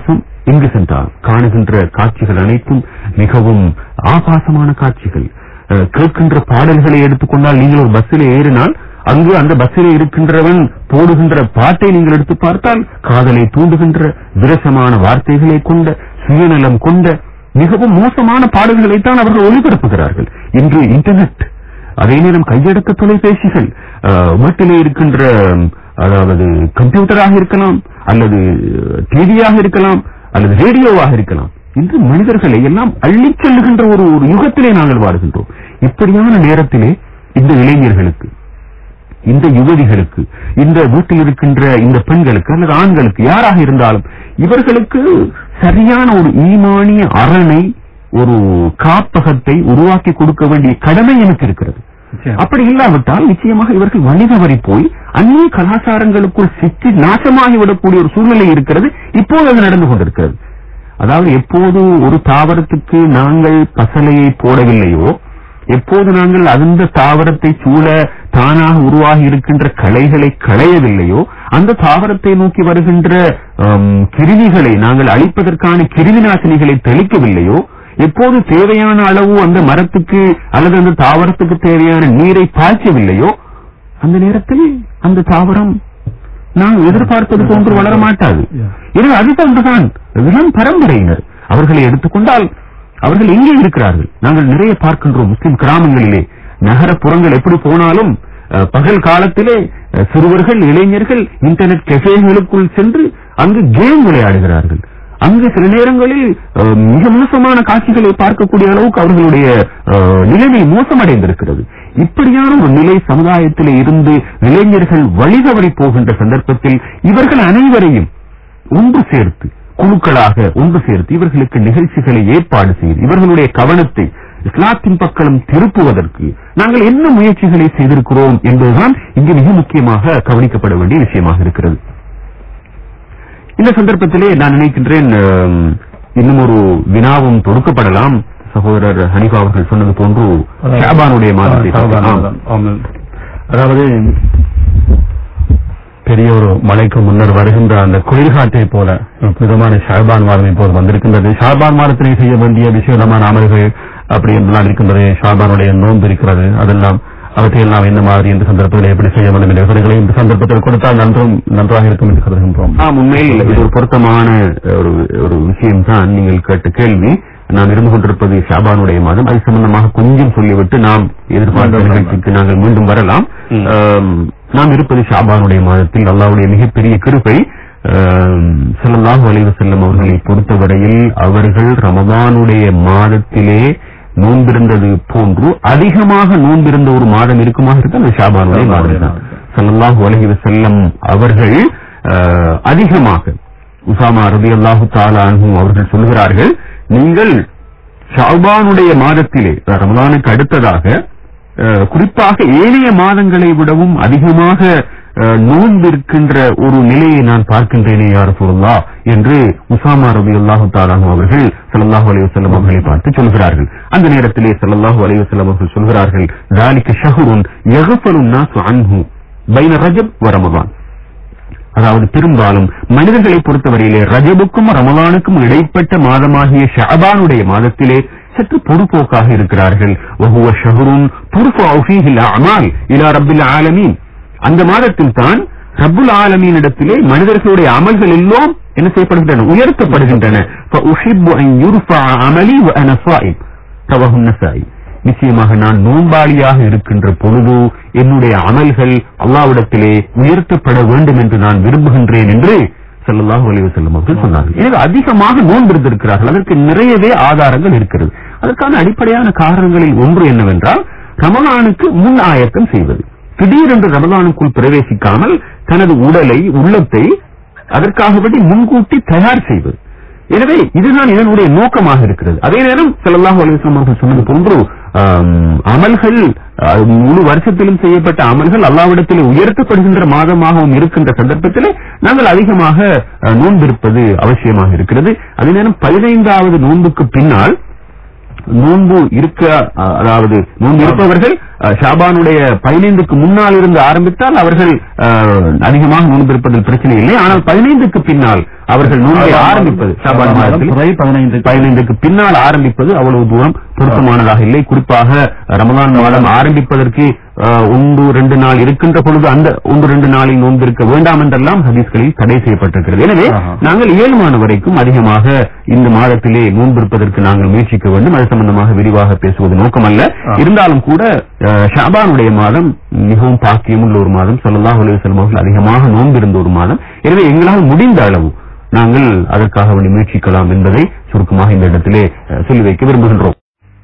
எங்கு சென்றால் காணுகின்ற காட்சிகள் அனைத்தும் மிகவும் ஆபாசமான காட்சிகள் அஹ், கேட்கின்ற பாடல்களை எடுத்துக்கொண்டால் நீங்கள் ஒரு பஸ்ஸில் ஏறினால் அங்கு அந்த பஸ்ஸில் இருக்கின்றவன் போடுகின்ற பாட்டை நீங்கள் எடுத்து பார்த்தால் காதலை தூண்டுகின்ற விரசமான வார்த்தைகளை கொண்ட சுயநலம் கொண்ட மிகவும் மோசமான பாடல்களைத்தான் அவர்கள் ஒளிபரப்புகிறார்கள் இன்று இன்டர்நெட் அதே நேரம் கையடக்க தொலைபேசிகள் அஹ், வீட்டிலே இருக்கின்ற ம், அதாவது கம்ப்யூட்டராக இருக்கலாம் அல்லது டிவியாக இருக்கலாம் அல்லது ரேடியோவாக இருக்கலாம் இன்று மனிதர்களை எல்லாம் அள்ளிச் செல்லுகின்ற ஒரு ஒரு யுகத்திலே நாங்கள் வாழ்கின்றோம் இப்படியான நேரத்திலே இந்த இளைஞர்களுக்கு இந்த யுவதிகளுக்கு இந்த வீட்டில் இருக்கின்ற இந்த பெண்களுக்கு அல்லது ஆண்களுக்கு யாராக இருந்தாலும் இவர்களுக்கு சரியான ஒரு ஈமானிய அரணை ஒரு காப்பகத்தை உருவாக்கி கொடுக்க வேண்டிய கடமை எனக்கு இருக்கிறது நிச்சயம். அப்படி இல்லாவிட்டால் நிச்சயமாக இவர்கள் வழிதவறி போய் அந்நிய கலாச்சாரங்களுக்குள் சிக்கி நாசமாகிவிடக்கூடிய ஒரு சூழ்நிலை இருக்கிறது இப்போது அது நடந்து கொண்டிருக்கிறது அதாவது எப்போது ஒரு தாவரத்துக்கு நாங்கள் பசலையை போடவில்லையோ எப்போது நாங்கள் அந்த தாவரத்தை சூழ தானாக உருவாகி இருக்கின்ற களைகளை களையவில்லையோ அந்த தாவரத்தை நோக்கி வருகின்ற ஆம், கிருமிகளை நாங்கள் அழிப்பதற்கான கிருமி நாசினிகளை தெளிக்கவில்லையோ எப்போது தேவையான அளவு அந்த மரத்துக்கு அல்லது அந்த தாவரத்துக்கு தேவையான நீரை பாய்ச்சவில்லையோ அந்த நேரத்தில் அந்த தாவரம் நான் எதிர்பார்ப்பது போன்று வளர மாட்டாது எனவே அது போன்றுதான் இளம் பரம்பரையினர் அவர்களை எடுத்துக்கொண்டால் அவர்கள் எங்கே இருக்கிறார்கள் நாங்கள் நிறைய பார்க்கின்றோம் முஸ்லிம் கிராமங்களிலே நகரப்புறங்கள் எப்படி போனாலும் அஹ், பகல் காலத்திலே அஹ், சிறுவர்கள் இளைஞர்கள் இன்டர்நெட் கெஃபேகளுக்குள் சென்று அங்கு கேம் விளையாடுகிறார்கள் அங்கு சில நேரங்களில் அஹ், மிக மோசமான காட்சிகளை பார்க்கக்கூடிய அளவுக்கு அவர்களுடைய அஹ், நிலைமை மோசமடைந்திருக்கிறது இப்படியான ஒரு நிலை சமுதாயத்திலே இருந்து இளைஞர்கள் வழிதவறி போகின்ற சந்தர்ப்பத்தில் இவர்கள் அனைவரையும் ஒன்று சேர்த்து குழுக்களாக ஒன்று சேர்த்து இவர்களுக்கு நிகழ்ச்சிகளை ஏற்பாடு செய்து இவர்களுடைய கவனத்தை இஸ்லாத்தின் பக்கம் திருப்புவதற்கு நாங்கள் என்ன முயற்சிகளை செய்திருக்கிறோம் என்பதுதான் இங்கு மிக முக்கியமாக கவனிக்கப்பட வேண்டிய விஷயமாக இருக்கிறது இந்த சந்தர்ப்பத்திலே நான் நினைக்கின்றேன் அம், இன்னும் ஒரு வினாவும் தொடுக்கப்படலாம் சகோதரர் ஹனிஃபா அவர்கள் சொன்னது போன்று ஷாபானுடைய மாதத்தை பற்றி. ஷாபான் ஆம். மாதம். ஆமாம். அதாவது பெரிய ஒரு மலைக்கு முன்னர் வருகின்ற அந்த குளிர்காற்றை போல ஒரு புனிதமான ஷாபான் மாதம் இப்போது வந்திருக்கின்றது ஷாபான் மாதத்திலே செய்ய வேண்டிய விசேடமான அமல்கள் அப்படி என்றெல்லாம் இருக்கின்றது ஷாபானுடைய நோன்பு இருக்கிறது அதெல்லாம் அவற்றையெல்லாம் என்ன மாதிரி இந்த சந்தர்ப்பத்தில் எப்படி செய்ய வேண்டும் என்ற விவரங்களை இந்த சந்தர்ப்பத்தில் கொடுத்தால் நன்றும் நன்றாக இருக்கும் என்று கருதுகின்றோம் ஆம் உண்மையில் இது ஒரு பொருத்தமான ஒரு ஒரு விஷயம் தான் நீங்கள் கேட்ட கேள்வி நாம் இருந்து கொண்டிருப்பது ஷாபானுடைய மாதம் அது சம்பந்தமாக கொஞ்சம் சொல்லிவிட்டு நாம் எதிர்பார்த்த மீண்டும் நிகழ்ச்சிக்கு நாங்கள் மீண்டும் வரலாம் ம். ஆம், நாம் இருப்பது ஷாபானுடைய மாதத்தில் அல்லாஹ்வுடைய மிகப்பெரிய கிருபை ஸல்லல்லாஹு அலைஹி வஸல்லம் அவர்களை பொறுத்தவரையில் அவர்கள் ரமதானுடைய மாதத்திலே நோன்பிருந்தது போன்று அதிகமாக நோன்பிருந்த ஒரு மாதம் இருக்குமாக இருந்தால் அது ஷாபானுடைய மாதம் தான் ஸல்லல்லாஹு அலைஹி வஸல்லம் அவர்கள் அஹ், அதிகமாக உசாமா ரலியல்லாஹு தஆலா அன்ஹு அவர்கள் சொல்கிறார்கள் நீங்கள் ஷாபானுடைய மாதத்திலே ரமலானுக்கு அடுத்ததாக அஹ், குறிப்பாக ஏனைய மாதங்களை விடவும் அதிகமாக அஹ், நோன்பிருக்கின்ற ஒரு நிலையை நான் பார்க்கின்றேனே யார் சொல்லா என்று உசாமா ரபி அல்லாஹு தாலாஹு அவர்கள் ஸல்லல்லாஹு அலைஹி வஸல்லம் அவர்களை பார்த்து சொல்கிறார்கள் அந்த நேரத்திலே ஸல்லல்லாஹு அலைஹி வஸல்லம் அவர்கள் சொல்கிறார்கள் ذلك شهر يغفل الناس عنه بين رجب ورمضان அதாவது பெரும்பாலும் மனிதர்களை பொறுத்தவரையிலே ரஜபுக்கும் ரமலானுக்கும் இடைப்பட்ட மாதமாகிய ஷஅபானுடைய மாதத்திலே சற்று பொறுப்போக்காக இருக்கிறார்கள் وهو شهر ترفع فيه الاعمال الى رب العالمين அந்த மாதத்தில் தான் ரப்புல் ஆலமீனிடத்திலே மனிதர்களுடைய அமல்கள் எல்லாம் என்ன செய்யப்படுகின்றன உயர்த்தப்படுகின்றன فأحب أن يرفع عملي وأنا صائم رواه النسائي நிச்சயமாக நான் நோன்பாளியாக இருக்கின்ற பொழுது என்னுடைய அமல்கள் அல்லாவிடத்திலே உயர்த்தப்பட வேண்டும் என்று நான் விரும்புகின்றேன் என்று ஸல்லல்லாஹு அலைஹி வஸல்லம் அவர்கள் சொன்னார்கள் எனவே அதிகமாக நோன்பிருந்திருக்கிறார்கள் அதற்கு நிறையவே ஆதாரங்கள் இருக்கிறது அதற்கான அடிப்படையான காரணங்களில் ஒன்று என்னவென்றால் ரமலானுக்கு முன் ஆயத்தம் செய்வது திடீரென்று ரமலானுக்குள் பிரவேசிக்காமல் தனது உடலை உள்ளத்தை அதற்காகபடி முன்கூட்டி தயார் செய்வது எனவே இதுதான் இதனுடைய நோக்கமாக இருக்கிறது அதே நேரம் ஸல்லல்லாஹு அலைஹி வஸல்லம் அவர்கள் சொன்னது போன்று ஆம், அமல்கள் அஹ், முழு வருஷத்திலும் செய்யப்பட்ட அமல்கள் அல்லாவிடத்திலே உயர்த்தப்படுகின்ற மாதமாகவும் இருக்கின்ற சந்தர்ப்பத்திலே நாங்கள் அதிகமாக அஹ், நோன்பிருப்பது அவசியமாக இருக்கிறது அதே நேரம் பதினைந்தாவது நோன்புக்கு பின்னால் நோன்பு இருக்க அஹ், அதாவது நோன்பு இருப்பவர்கள் அஹ், ஷாபானுடைய பதினைந்துக்கு முன்னால் இருந்து ஆரம்பித்தால் அவர்கள் அஹ், அதிகமாக நோன்பு இருப்பதில் பிரச்சனை இல்லை ஆனால் பதினைந்துக்கு பின்னால் அவர்கள் நோன்பை ஆரம்பிப்பது ஷாபான் மாதத்தில் துறை பதினைந்து பதினைந்துக்கு பின்னால் ஆரம்பிப்பது அவ்வளவு தூரம் பொருத்தமானதாக இல்லை குறிப்பாக ரமலான் மாதம் ஆரம்பிப்பதற்கு அஹ், ஒன்று ரெண்டு நாள் இருக்கின்ற பொழுது அந்த ஒன்று ரெண்டு நாளில் நோன்பிருக்க வேண்டாம் என்றெல்லாம் ஹதீஸ்களில் தடை செய்யப்பட்டிருக்கிறது எனவே ஆஹா. நாங்கள் இயலுமான வரைக்கும் அதிகமாக இந்த மாதத்திலே நோன்பிருப்பதற்கு நாங்கள் முயற்சிக்க வேண்டும் அது சம்பந்தமாக விரிவாக பேசுவது நோக்கமல்ல ஆ. இருந்தாலும் கூட அஹ், ஷாபானுடைய மாதம் மிகவும் பாக்கியமுள்ள ஒரு மாதம் ஸல்லல்லாஹு அலைஹி வஸல்லம் அவர்கள் அதிகமாக நோன்பிருந்த ஒரு மாதம் எனவே எங்களால் முடிந்த அளவு நாங்கள் அதற்காக வேண்டி முயற்சிக்கலாம் என்பதை சுருக்கமாக இந்த இடத்திலே அஹ், சொல்லி வைக்க விரும்புகின்றோம்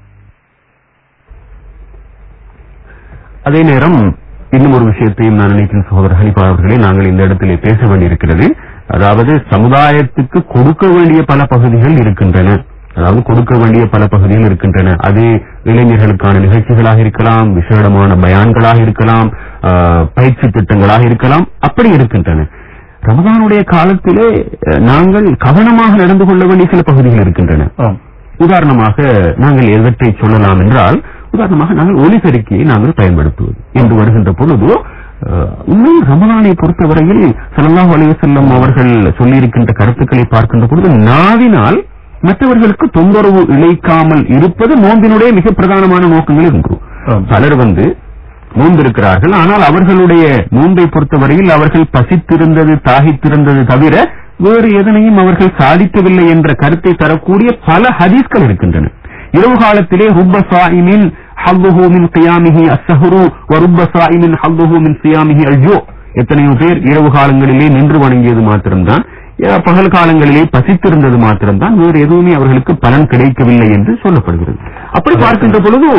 அதே நேரம் இன்னும் ஒரு விஷயத்தையும் நான் நினைக்கிறேன் சகோதரர் ஹனிஃபா அவர்களே நாங்கள் இந்த இடத்திலே பேச வேண்டியிருக்கிறது அதாவது சமுதாயத்துக்கு கொடுக்க வேண்டிய பல பகுதிகள் இருக்கின்றன அதாவது கொடுக்க வேண்டிய பல பகுதிகள் இருக்கின்றன அது இளைஞர்களுக்கான நிகழ்ச்சிகளாக இருக்கலாம் விசேடமான பயான்களாக இருக்கலாம் ஆஹ், பயிற்சி திட்டங்களாக இருக்கலாம் அப்படி இருக்கின்றன ரமதானுடைய காலத்திலே அஹ், நாங்கள் கவனமாக நடந்து கொள்ள வேண்டிய சில பகுதிகள் இருக்கின்றன ஆம். உதாரணமாக நாங்கள் எதற்றை சொல்லலாம் என்றால் உதாரணமாக நாங்கள் ஒலிபெருக்கியை நாங்கள் பயன்படுத்துவது என்று வருகின்ற பொழுது அஹ், உண்மையில் ரமலானை பொறுத்தவரையில் ஸல்லல்லாஹு அலைஹி வஸல்லம் அவர்கள் சொல்லியிருக்கின்ற கருத்துக்களை பார்க்கின்ற பொழுது நாவினால் மற்றவர்களுக்கு தொந்தரவு இழைக்காமல் இருப்பது நோன்பினுடைய மிக பிரதானமான நோக்கங்களில் ஒன்று ஆம். பலர் வந்து நோன்பிருக்கிறார்கள் ஆனால் அவர்களுடைய நோன்பை பொறுத்தவரையில் அவர்கள் பசித்திருந்தது தாகித்திருந்தது தவிர வேறு எதனையும் அவர்கள் சாதிக்கவில்லை என்ற கருத்தை தரக்கூடிய பல ஹதீஸ்கள் இருக்கின்றன இரவு காலத்திலே ருப்ப சாயிமின் ஹல்லுஹு மின் கியாமிஹி அஸ்ஸஹரு வ ருப்ப சாயிமின் ஹல்லுஹு மின் சியாமிஹி அல்ஜோ எத்தனையோ பேர் இரவு காலங்களிலே நின்று வணங்கியது மாத்திரம்தான் அஹ், பகல் காலங்களிலே பசித்திருந்தது மாத்திரம்தான் வேறு எதுவுமே அவர்களுக்கு பலன் கிடைக்கவில்லை என்று சொல்லப்படுகிறது அப்படி பார்க்கின்ற பொழுது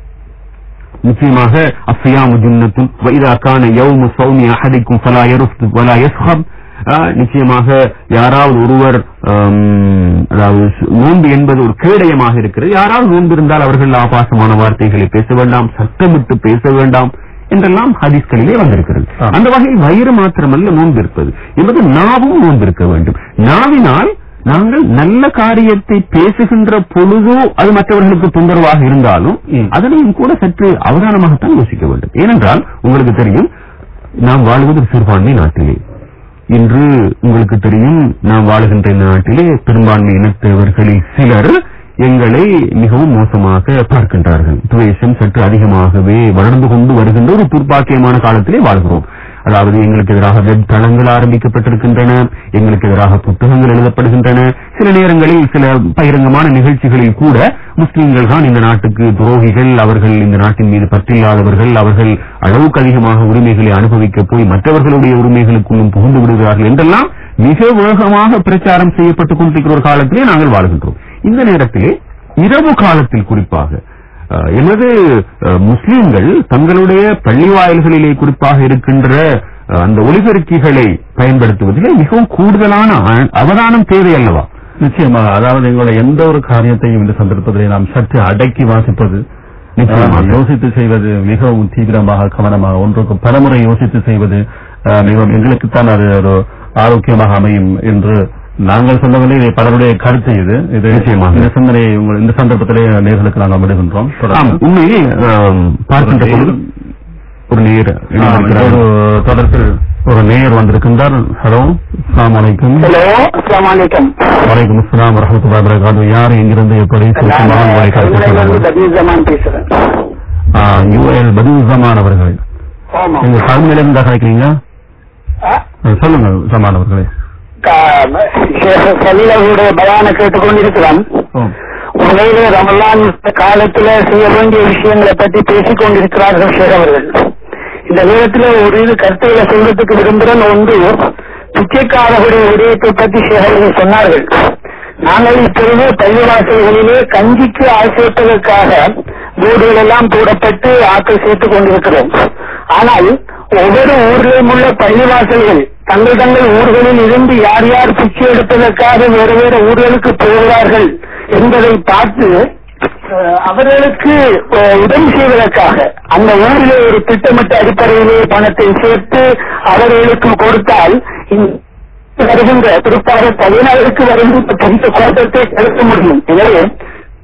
நிச்சயமாக அஸ்ஸியாமு ஜுன்னத்துன் வைதா கான யௌமு சௌமி அஹதிக்கும் ஃபலா யருஃப் வலா யஸ்ஹப் ஆஹ், நிச்சயமாக யாராவது ஒருவர் ஆம், அதாவது சு- நோன்பு என்பது ஒரு கேடயமாக இருக்கிறது யாராவது நோன்பு இருந்தால் அவர்கள் ஆபாசமான வார்த்தைகளை பேச வேண்டாம் சத்தமிட்டு பேச வேண்டாம் என்றெல்லாம் ஹதீஸ்களிலே வந்திருக்கிறது ஆ. அந்த வகையில் வயிறு மாத்திரமல்ல நோன்பு இருப்பது என்பது நாவும் நோன்பு இருக்க வேண்டும் நாவினால் நாங்கள் நல்ல காரியத்தை பேசுகின்ற பொழுதோ அது மற்றவர்களுக்கு தொந்தரவாக இருந்தாலும் ம். அதனையும் கூட சற்று அவதானமாகத்தான் யோசிக்க வேண்டும் ஏனென்றால் உங்களுக்கு தெரியும் நாம் வாழ்வது ஒரு சிறுபான்மை நாட்டிலே இன்று உங்களுக்கு தெரியும் நாம் வாழுகின்ற இந்த நாட்டிலே பெரும்பான்மை இனத்தவர்களில் சிலர் எங்களை மிகவும் மோசமாக பார்க்கின்றார்கள் துவேஷம் சற்று அதிகமாகவே வளர்ந்து கொண்டு வருகின்ற ஒரு துர்ப்பாக்கியமான காலத்திலே வாழ்கிறோம் அதாவது எங்களுக்கு எதிராக வெப் தளங்கள் ஆரம்பிக்கப்பட்டிருக்கின்றன எங்களுக்கு எதிராக புத்தகங்கள் எழுதப்படுகின்றன சில நேரங்களில் சில பகிரங்கமான நிகழ்ச்சிகளில் கூட முஸ்லிம்கள் தான் இந்த நாட்டுக்கு துரோகிகள் அவர்கள் இந்த நாட்டின் மீது பற்றில்லாதவர்கள் அவர்கள் அளவுக்கு அதிகமாக உரிமைகளை அனுபவிக்க போய் மற்றவர்களுடைய உரிமைகளுக்குள்ளும் புகுந்து விடுகிறார்கள் என்றெல்லாம் மிக வேகமாக பிரச்சாரம் செய்யப்பட்டுக் கொண்டிருக்கிற ஒரு காலத்திலே நாங்கள் வாழ்கின்றோம் இந்த நேரத்திலே இரவு காலத்தில் குறிப்பாக அஹ், எமது அஹ், முஸ்லிம்கள் தங்களுடைய பள்ளி வாயில்களிலே குறிப்பாக இருக்கின்ற அஹ், அந்த ஒலிபெருக்கிகளை பயன்படுத்துவதிலே மிகவும் கூடுதலான அ- அவதானம் தேவை அல்லவா நிச்சயமாக அதாவது எங்களுடைய எந்த ஒரு காரியத்தையும் இந்த சந்தர்ப்பத்திலே நாம் சற்று அடக்கி வாசிப்பது நிச்சயமாக. ஆஹ், யோசித்து செய்வது மிகவும் தீவிரமாக கவனமாக ஒன்றுக்கு பலமுறை யோசித்து செய்வது ஆஹ், மிகவும் எங்களுக்குத்தான் அது ஒரு ஆரோக்கியமாக அமையும் என்று நாங்கள் சொல்லவில்லை இதை பலருடைய கருத்து இது இது நிச்சயமாக. இந்த சிந்தனையை உங்கள் இந்த சந்தர்ப்பத்திலே நேர்களுக்கு நாங்கள் விடுகின்றோம் ஆம், தொடர்ந்து. உண்மையில் அஹ், பார்க்கின்ற பொழுது ஒரு நேர் ஆம், ஒரு தொடர்பில் ஒரு நேயர் வந்திருக்கின்றார் ஹலோ அஸ்ஸலாமு அலைக்கும் ஹலோ அஸ்லாம் வலைக்கம் வலைக்கும் அஸ்ஸலாம் வரஹ்மத்துல்லாஹி வபரகாத்துஹு யார் எங்கிருந்து எப்படி சுருக்கமாக உங்களை கருத்து சொல்லுங்கள் பதீர் ஜமான் பேசுறேன் யூஎல் பதில் ஜமான் அவர்கள் ஆமா நீங்க கல்வியில இருந்தா கிடைக்கிறீங்க ஆ? சொல்லுங்க ஜமான் அவர்களே கா- ஷேக் சலீல் அவருடைய பயானை கேட்டுக்கொண்டிருக்கிறோம் உண்மையிலே ரமலான் காலத்துல செய்ய வேண்டிய விஷயங்களை பற்றி பேசிக் கொண்டிருக்கிறார்கள் ஷேக் அவர்கள் இந்த நேரத்தில் ஒரு இது கருத்துக்களை சொல்றதுக்கு விரும்புகிறேன் ஒன்று பிச்சைக்காரர்களுடைய விடயத்தை பற்றி ஷேக் அவர்கள் சொன்னார்கள் நாங்கள் இப்பொழுது பள்ளிவாசல்களிலே கஞ்சிக்கு ஆள் சேர்ப்பதற்காக போர்டுகள் எல்லாம் போடப்பட்டு ஆட்கள் சேர்த்துக் கொண்டிருக்கிறோம் ஆனால் ஒவ்வொரு ஊரிலும் உள்ள பள்ளிவாசல்கள் தங்கள் தங்கள் ஊர்களில் இருந்து யார் யார் பிச்சை எடுப்பதற்காக வேறு வேறு ஊர்களுக்கு போகிறார்கள் என்பதை பார்த்து அஹ், அவர்களுக்கு அஹ், உதவி செய்வதற்காக அந்த ஊரிலே ஒரு திட்டமிட்ட அடிப்படையிலே பணத்தை சேர்த்து அவர்களுக்கு கொடுத்தால் இந்த வருகின்ற குறிப்பாக பதினாறுக்கு வருகின்ற பஞ்ச கோட்டத்தை தடுக்க முடியும் எனவே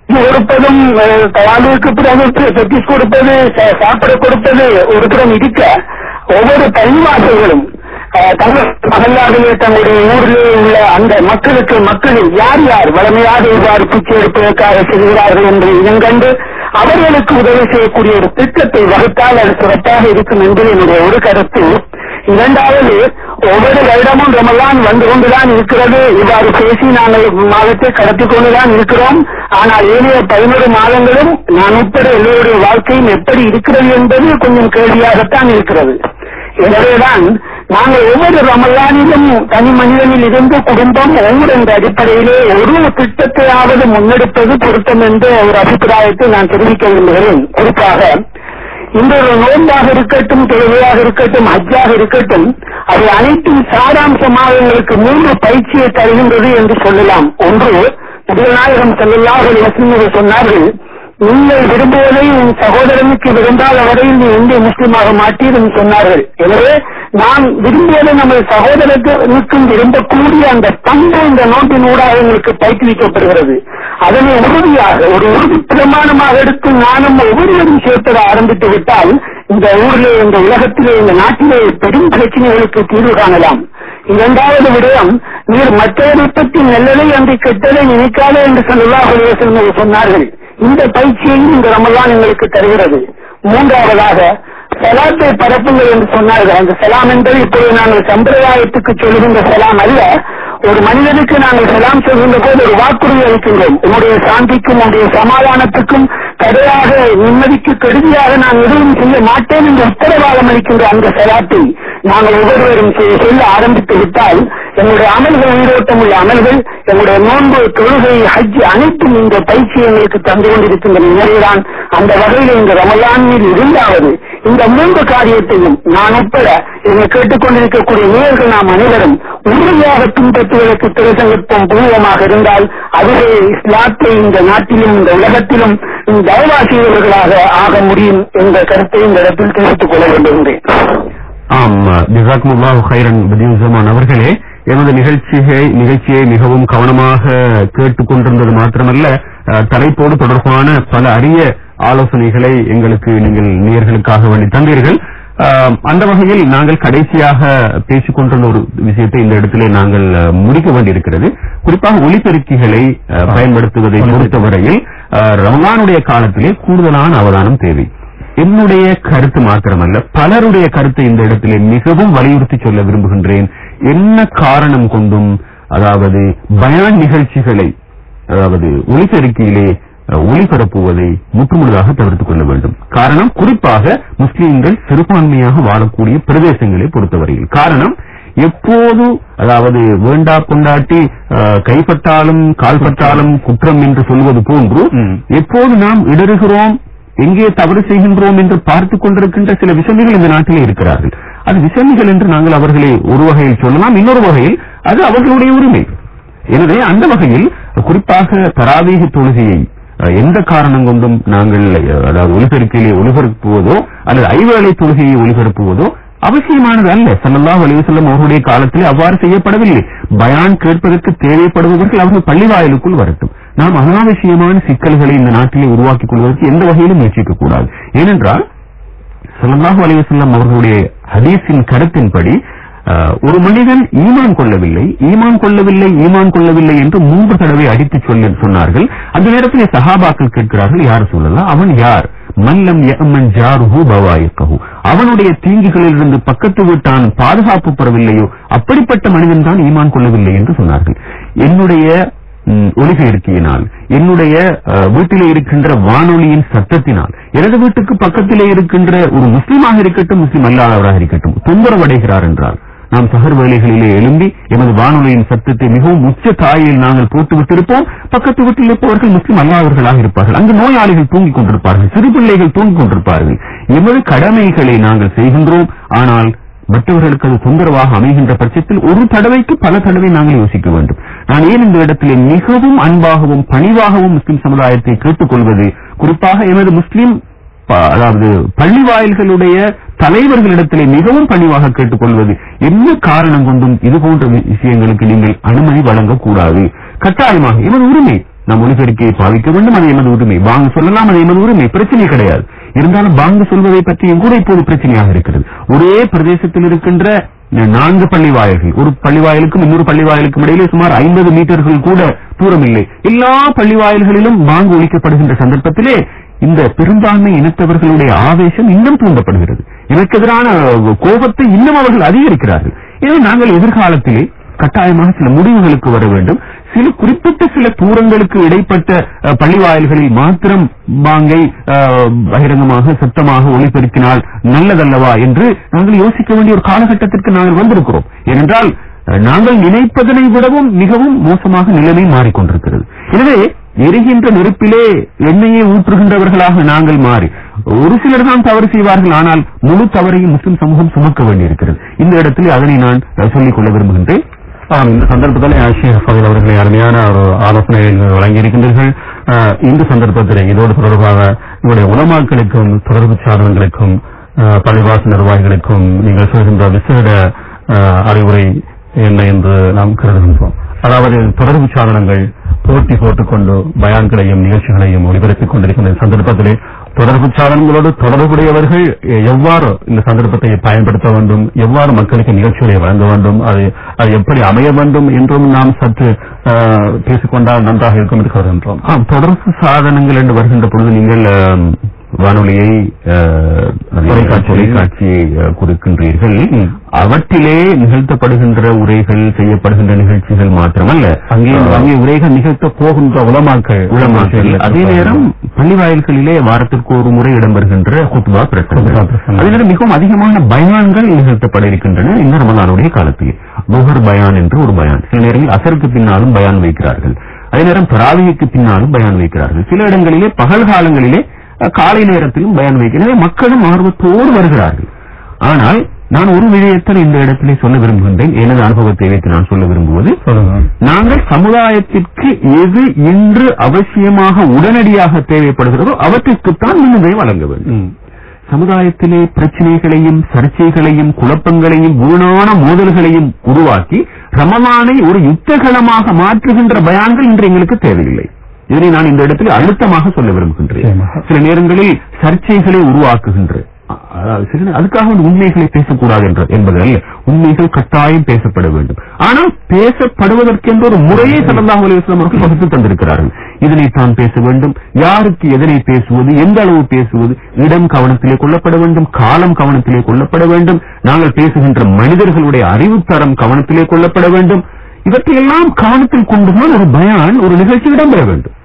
கொடுப்பதும் அஹ், தவாலுக்கு பிறகு பெட்டிஸ் கொடுப்பது ச- சாப்பிட கொடுப்பது ஒரு புறம் இருக்க ஒவ்வொரு பள்ளிவாசல்களும் அஹ், தங்கள் மகளாகவே தங்களுடைய ஊரிலே உள்ள அந்த மக்களுக்கு மக்களில் யார் யார் வளமையாக இவ்வாறு பூச்சி எடுப்பதற்காக செல்கிறார்கள் என்று இனங்கண்டு அவர்களுக்கு உதவி செய்யக்கூடிய ஒரு திட்டத்தை வகுத்தால் அது சிறப்பாக இருக்கும் என்பது என்னுடைய ஒரு கருத்து இரண்டாவது ஒவ்வொரு வருடமும் ரமலான் வந்து கொண்டுதான் இருக்கிறது இவ்வாறு பேசி நாங்கள் மாதத்தை கடத்தி கொண்டுதான் இருக்கிறோம் ஆனால் ஏழைய பதினோரு மாதங்களும் நான் உட்பட எல்லோருடைய வாழ்க்கையும் எப்படி இருக்கிறது என்பது கொஞ்சம் கேள்வியாகத்தான் இருக்கிறது எனவேதான் நாங்கள் ஒவ்வொரு ரமலானிலும் தனி மனிதனில் இருந்து குடும்பம் ஒவ்வொரு என்ற அடிப்படையிலே ஒரு திட்டத்தையாவது முன்னெடுப்பது பொருத்தம் என்ற ஒரு அபிப்பிராயத்தை நான் தெரிவிக்க விரும்புகிறேன் குறிப்பாக இந்த ஒரு நோன்பாக இருக்கட்டும் தொழுகையாக இருக்கட்டும் ஹஜ்ஜாக இருக்கட்டும் அது அனைத்தும் சாராம்சமாக எங்களுக்கு மூன்று பயிற்சியை தருகின்றது என்று சொல்லலாம் ஒன்று நபிகள்நாயகம் செல்லல்லாஹ் வசனங்கள் சொன்னார்கள் நீங்கள் விரும்புவதை உன் சகோதரனுக்கு விரும்பாத வரையில் நீ இந்திய முஸ்லீமாக மாட்டீர் என்று சொன்னார்கள் எனவே நாம் விரும்புவதை நமது சகோதரனுக்கும் விரும்பக்கூடிய அந்த பண்பு இந்த நோட்டின் ஊடாக எங்களுக்கு பயிற்றுவிக்கப்படுகிறது அதனை உறுதியாக ஒரு உறுதி பிரமாணமாக எடுத்து நானும் ஒவ்வொருவரும் சேர்த்தட ஆரம்பித்து விட்டால் இந்த ஊரிலே இந்த உலகத்திலே இந்த நாட்டிலே பெரும் பிரச்சனைகளுக்கு தீர்வு காணலாம் இரண்டாவது விடயம் நீர் மற்றவரை பற்றி நல்லதை அன்று கெட்டதை நினைக்காதே என்று சொல்லலாம் சொன்னார்கள் இந்த பயிற்சியையும் இந்த ரமலான் எங்களுக்கு தருகிறது மூன்றாவதாக சலாத்தை பரப்புங்கள் என்று சொன்னார்கள் அந்த சலாம் என்பது இப்போது நாங்கள் சம்பிரதாயத்துக்கு சொல்லுகின்ற சலாம் அல்ல ஒரு மனிதனுக்கு நாங்கள் சலாம் சொல்கின்ற போது ஒரு வாக்குறுதி அளிக்கின்றோம் உன்னுடைய சாந்திக்கும் உன்னுடைய சமாதானத்துக்கும் தடையாக நிம்மதிக்கு கெடுதியாக நான் எதுவும் செய்ய மாட்டேன் என்று உத்தரவாதம் அளிக்கின்ற அந்த சலாத்தை நாங்கள் ஒவ்வொருவரும் செ- சொல்ல ஆரம்பித்து விட்டால் எங்களுடைய அமல்கள் உயிரோட்டம் உள்ள அமல்கள் எங்களுடைய நோன்பு தொழுகை ஹஜ் அனைத்தும் இந்த பயிற்சி எங்களுக்கு தந்து கொண்டிருக்கின்ற நிலையில்தான் அந்த வகையில் இந்த ரமலானில் இருந்தாவது இந்த மூன்று காரியத்தையும் நான் உட்பட என்னை கேட்டுக்கொண்டிருக்கக்கூடிய நேயர்கள் நாம் அனைவரும் உறுதியாக பின்பற்றுவதற்கு திரைசங்கத்துவம் பூர்வமாக இருந்தால் அதுவே இஸ்லாத்தை இந்த நாட்டிலும் இந்த உலகத்திலும் தயவாசியவர்களாக ஆக முடியும் என்ற கருத்தை இந்த இடத்தில் தெரிவித்துக் கொள்ள விரும்புகின்றேன் ஆம் ஜிசாக்முல்லாஹு ஹைரன் பதியுசமான் அவர்களே எமது நிகழ்ச்சியை நிகழ்ச்சியை மிகவும் கவனமாக கேட்டுக்கொண்டிருந்தது மாத்திரமல்ல அஹ், தலைப்போடு தொடர்பான பல அரிய ஆலோசனைகளை எங்களுக்கு நீங்கள் நேயர்களுக்காக வேண்டி தந்தீர்கள் அஹ், அந்த வகையில் நாங்கள் கடைசியாக பேசிக் கொண்டிருந்த ஒரு விஷயத்தை இந்த இடத்திலே நாங்கள் அஹ், முடிக்க வேண்டியிருக்கிறது குறிப்பாக ஒலிபெருக்கிகளை அஹ், பயன்படுத்துவதை பொறுத்தவரையில் அஹ், ரமலானுடைய காலத்திலே கூடுதலான அவதானம் தேவை என்னுடைய கருத்து மாத்திரமல்ல பலருடைய கருத்தை இந்த இடத்திலே மிகவும் வலியுறுத்தி சொல்ல விரும்புகின்றேன் என்ன காரணம் கொண்டும் அதாவது பயான் நிகழ்ச்சிகளை அதாவது ஒளிபெருக்கியிலே அஹ், ஒளிபரப்புவதை முற்றுமுழுதாக தவிர்த்துக் கொள்ள வேண்டும் காரணம் குறிப்பாக முஸ்லிம்கள் சிறுபான்மையாக வாழக்கூடிய பிரதேசங்களை பொறுத்தவரையில் காரணம் எப்போது அதாவது வேண்டா கொண்டாட்டி அஹ், கைப்பட்டாலும் கால்பட்டாலும் குற்றம் என்று சொல்வது போன்று ம். எப்போது நாம் இடறுகிறோம் எங்கே தவறு செய்கின்றோம் என்று பார்த்துக் கொண்டிருக்கின்ற சில விசமிகள் இந்த நாட்டிலே இருக்கிறார்கள் அது விசமிகள் என்று நாங்கள் அவர்களை ஒரு வகையில் சொல்லலாம் இன்னொரு வகையில் அது அவர்களுடைய உரிமை எனவே அந்த வகையில் குறிப்பாக தராவீக தொழுகையை அஹ், எந்த காரணம் கொண்டும் நாங்கள் அஹ், அதாவது ஒலிபெருக்கிலே ஒலிபரப்புவதோ அல்லது ஐவேளை தொழுகையை ஒலிபரப்புவதோ அவசியமானது அல்ல ஸல்லல்லாஹு அலைஹி வஸல்லம் அவர்களுடைய காலத்திலே அவ்வாறு செய்யப்படவில்லை பயான் கேட்பதற்கு தேவைப்படுபவர்கள் அவர்கள் பள்ளி வாயிலுக்குள் வரட்டும் நாம் அனாவசியமான சிக்கல்களை இந்த நாட்டிலே உருவாக்கிக் கொள்வதற்கு எந்த வகையிலும் முயற்சிக்க கூடாது ஏனென்றால் ஸல்லல்லாஹு அலைஹி வஸல்லம் அவர்களுடைய ஹதீஸின் கருத்தின்படி அஹ், ஒரு மனிதன் ஈமான் கொள்ளவில்லை ஈமான் கொள்ளவில்லை ஈமான் கொள்ளவில்லை என்று மூன்று தடவை அடித்துச் சொல்லி சொன்னார்கள் அந்த நேரத்தில் சஹாபாக்கள் கேட்கிறார்கள் யார் சொல்லலாம் அவன் யார் மல்லம் யமன் ஜாருஹு பவாயிக்கஹு அவனுடைய தீங்குகளிலிருந்து பக்கத்து வீட்டான் பாதுகாப்பு பெறவில்லையோ அப்படிப்பட்ட மனிதன் தான் ஈமான் கொள்ளவில்லை என்று சொன்னார்கள் என்னுடைய ம், ஒலிபெருக்கியினால் என்னுடைய அஹ், வீட்டிலே இருக்கின்ற வானொலியின் சத்தத்தினால் எனது வீட்டுக்கு பக்கத்திலே இருக்கின்ற ஒரு முஸ்லீமாக இருக்கட்டும் முஸ்லீம் அல்லாதவராக இருக்கட்டும் தொந்தரவடைகிறார் என்றால் நாம் சகர் வேலைகளிலே எழும்பி எமது வானொலியின் சத்தத்தை மிகவும் உச்ச தாயில் நாங்கள் போட்டு விட்டிருப்போம் பக்கத்து வீட்டில் இருப்பவர்கள் முஸ்லிம் அல்லாதவர்களாக இருப்பார்கள் அங்கு நோயாளிகள் தூங்கிக் கொண்டிருப்பார்கள் சிறு பிள்ளைகள் தூங்கிக் கொண்டிருப்பார்கள் எமது கடமைகளை நாங்கள் செய்கின்றோம் ஆனால் மற்றவர்களுக்கு அது தொந்தரவாக அமைகின்ற பட்சத்தில் ஒரு தடவைக்கு பல தடவை நாங்கள் யோசிக்க வேண்டும் நான் ஏன் இந்த இடத்திலே மிகவும் அன்பாகவும் பணிவாகவும் முஸ்லிம் சமுதாயத்தை கேட்டுக்கொள்வது குறிப்பாக எமது முஸ்லிம் ப- அதாவது பள்ளி வாயில்களுடைய தலைவர்களிடத்திலே மிகவும் பணிவாக கேட்டுக்கொள்வது என்ன காரணம் கொண்டும் இது போன்ற வி- விஷயங்களுக்கு நீங்கள் அனுமதி வழங்கக்கூடாது கட்டாயமாக எமது உரிமை நாம் ஒலிபெருக்கியை பாவிக்க வேண்டும் அது எமது உரிமை பாங்கு சொல்லலாம் அது எமது உரிமை பிரச்சனை கிடையாது இருந்தாலும் பாங்கு சொல்வதை பற்றியும் கூட இப்போது பிரச்சனையாக இருக்கிறது ஒரே பிரதேசத்தில் இருக்கின்ற நான்கு பள்ளி வாயில்கள் ஒரு பள்ளி வாயிலுக்கும் இன்னொரு பள்ளி வாயிலுக்கும் இடையிலே சுமார் ஐம்பது மீட்டர்கள் கூட தூரம் இல்லை எல்லா பள்ளி வாயில்களிலும் பாங்கு ஒலிக்கப்படுகின்ற சந்தர்ப்பத்திலே இந்த பெரும்பான்மை இனத்தவர்களுடைய ஆவேசம் இன்னும் தூண்டப்படுகிறது எனக்கு எதிரான கோபத்தை இன்னும் அவர்கள் அதிகரிக்கிறார்கள் எனவே நாங்கள் எதிர்காலத்திலே கட்டாயமாக சில முடிவுகளுக்கு வர வேண்டும் சில குறிப்பிட்ட சில தூரங்களுக்கு இடைப்பட்ட அஹ், பள்ளி வாயில்களில் மாத்திரம் பாங்கை அஹ், பகிரங்கமாக சத்தமாக ஒளிபெருக்கினால் நல்லதல்லவா என்று நாங்கள் யோசிக்க வேண்டிய ஒரு காலகட்டத்திற்கு நாங்கள் வந்திருக்கிறோம் ஏனென்றால் அஹ், நாங்கள் நினைப்பதனை விடவும் மிகவும் மோசமாக நிலைமை மாறிக்கொண்டிருக்கிறது எனவே எரிகின்ற நெருப்பிலே எண்ணெயை ஊற்றுகின்றவர்களாக நாங்கள் மாறி ஒரு சிலர் தான் தவறு செய்வார்கள் ஆனால் முழு தவறையும் முஸ்லிம் சமூகம் சுமக்க வேண்டியிருக்கிறது இந்த இடத்திலே அதனை நான் அஹ், சொல்லிக் கொள்ள விரும்புகின்றேன் ஆம், இந்த சந்தர்ப்பத்தில் ஷேக் ஃபதில் அவர்களை அருமையான ஒரு ஆலோசனை வழங்கியிருக்கின்றீர்கள் அஹ், இந்த சந்தர்ப்பத்தில் இதோடு தொடர்பாக உங்களுடைய உலமாக்களுக்கும் தொடர்பு சாதனங்களுக்கும் அஹ், பள்ளிவாசல் நிர்வாகிகளுக்கும் நீங்கள் சொல்கின்ற விசேட அஹ், அறிவுரை என்ன என்று நாம் கருதுகின்றோம் அதாவது தொடர்பு சாதனங்கள் போட்டி போட்டுக்கொண்டு பயான்களையும் நிகழ்ச்சிகளையும் ஒளிபரப்பிக் கொண்டிருக்கின்ற இந்த சந்தர்ப்பத்திலே தொடர்பு சாதனங்களோடு தொடர்புடையவர்கள் எ- எவ்வாறு இந்த சந்தர்ப்பத்தை பயன்படுத்த வேண்டும் எவ்வாறு மக்களுக்கு நிகழ்ச்சிகளை வழங்க வேண்டும் அது அது எப்படி அமைய வேண்டும் என்றும் நாம் சற்று அஹ், பேசிக்கொண்டால் நன்றாக இருக்கும் என்று கருதுகின்றோம் ஆம் தொடர்பு சாதனங்கள் என்று வருகின்ற பொழுது நீங்கள் ஆம், வானொலியை அஹ், தொலைக்காட்சி. தொலைக்காட்சியை அஹ், கொடுக்கின்றீர்கள் ம். அவற்றிலே நிகழ்த்தப்படுகின்ற உரைகள் செய்யப்படுகின்ற நிகழ்ச்சிகள் மாத்திரமல்ல அங்கே அஹ், அங்கே உரைகள் நிகழ்த்த போகின்ற உலமாக்கள் உலமாக்கள் அதே நேரம் பள்ளி வாயில்களிலே வாரத்திற்கு ஒரு முறை இடம்பெறுகின்ற குத்பா குத்பா பிரசங்கம் பிரசங்கம். அதே நேரம் மிகவும் அதிகமான பயான்கள் நிகழ்த்தப்பட இருக்கின்றன இந்த ரமலானுடைய காலத்தில் புகர் பயான் என்று ஒரு பயான் சில நேரங்களில் அசருக்கு பின்னாலும் பயான் வைக்கிறார்கள் அதே நேரம் தராவிக்கு பின்னாலும் பயான் வைக்கிறார்கள் சில இடங்களிலே பகல் காலங்களிலே அஹ், காலை நேரத்திலும் பயான் வைக்கிறார்கள் எனவே மக்களும் ஆர்வத்தோடு வருகிறார்கள் ஆனால் நான் ஒரு விடயத்தில் இந்த இடத்திலே சொல்ல விரும்புகின்றேன் எனது அனுபவத்தை வைத்து நான் சொல்ல விரும்புவது சொல்லுங்க நாங்கள் சமுதாயத்திற்கு எது இன்று அவசியமாக உடனடியாக தேவைப்படுகிறதோ அவற்றிற்குத்தான் முன்னுரிமை வழங்க வேண்டும் ம். சமுதாயத்திலே பிரச்சனைகளையும் சர்ச்சைகளையும் குழப்பங்களையும் வீணான மோதல்களையும் உருவாக்கி ரமலானை ஒரு யுத்தகலமாக மாற்றுகின்ற பயான்கள் இன்று எங்களுக்கு தேவையில்லை இதனை நான் இந்த இடத்தில் அழுத்தமாக சொல்ல விரும்புகின்றேன் நிச்சயமாக. சில நேரங்களில் சர்ச்சைகளை உருவாக்குகின்ற அ- அதாவது சில நேரம் அதுக்காக வந்து உண்மைகளை பேசக்கூடாது என்ற என்பது அல்ல உண்மைகள் கட்டாயம் பேசப்பட வேண்டும் ஆனால் பேசப்படுவதற்கென்ற ஒரு முறையை சல்லல்லாஹு அலைஹி வஸல்லம் அவர்கள் வகுத்து தந்திருக்கிறார்கள் இதனை தான் பேச வேண்டும் யாருக்கு எதனை பேசுவது எந்த அளவு பேசுவது இடம் கவனத்திலே கொள்ளப்பட வேண்டும் காலம் கவனத்திலே கொள்ளப்பட வேண்டும் நாங்கள் பேசுகின்ற மனிதர்களுடைய அறிவுத்தரம் கவனத்திலே கொள்ளப்பட வேண்டும் இவற்றையெல்லாம் கவனத்தில் கொண்டுதான் ஒரு பயான் ஒரு நிகழ்ச்சி இடம்பெற வேண்டும்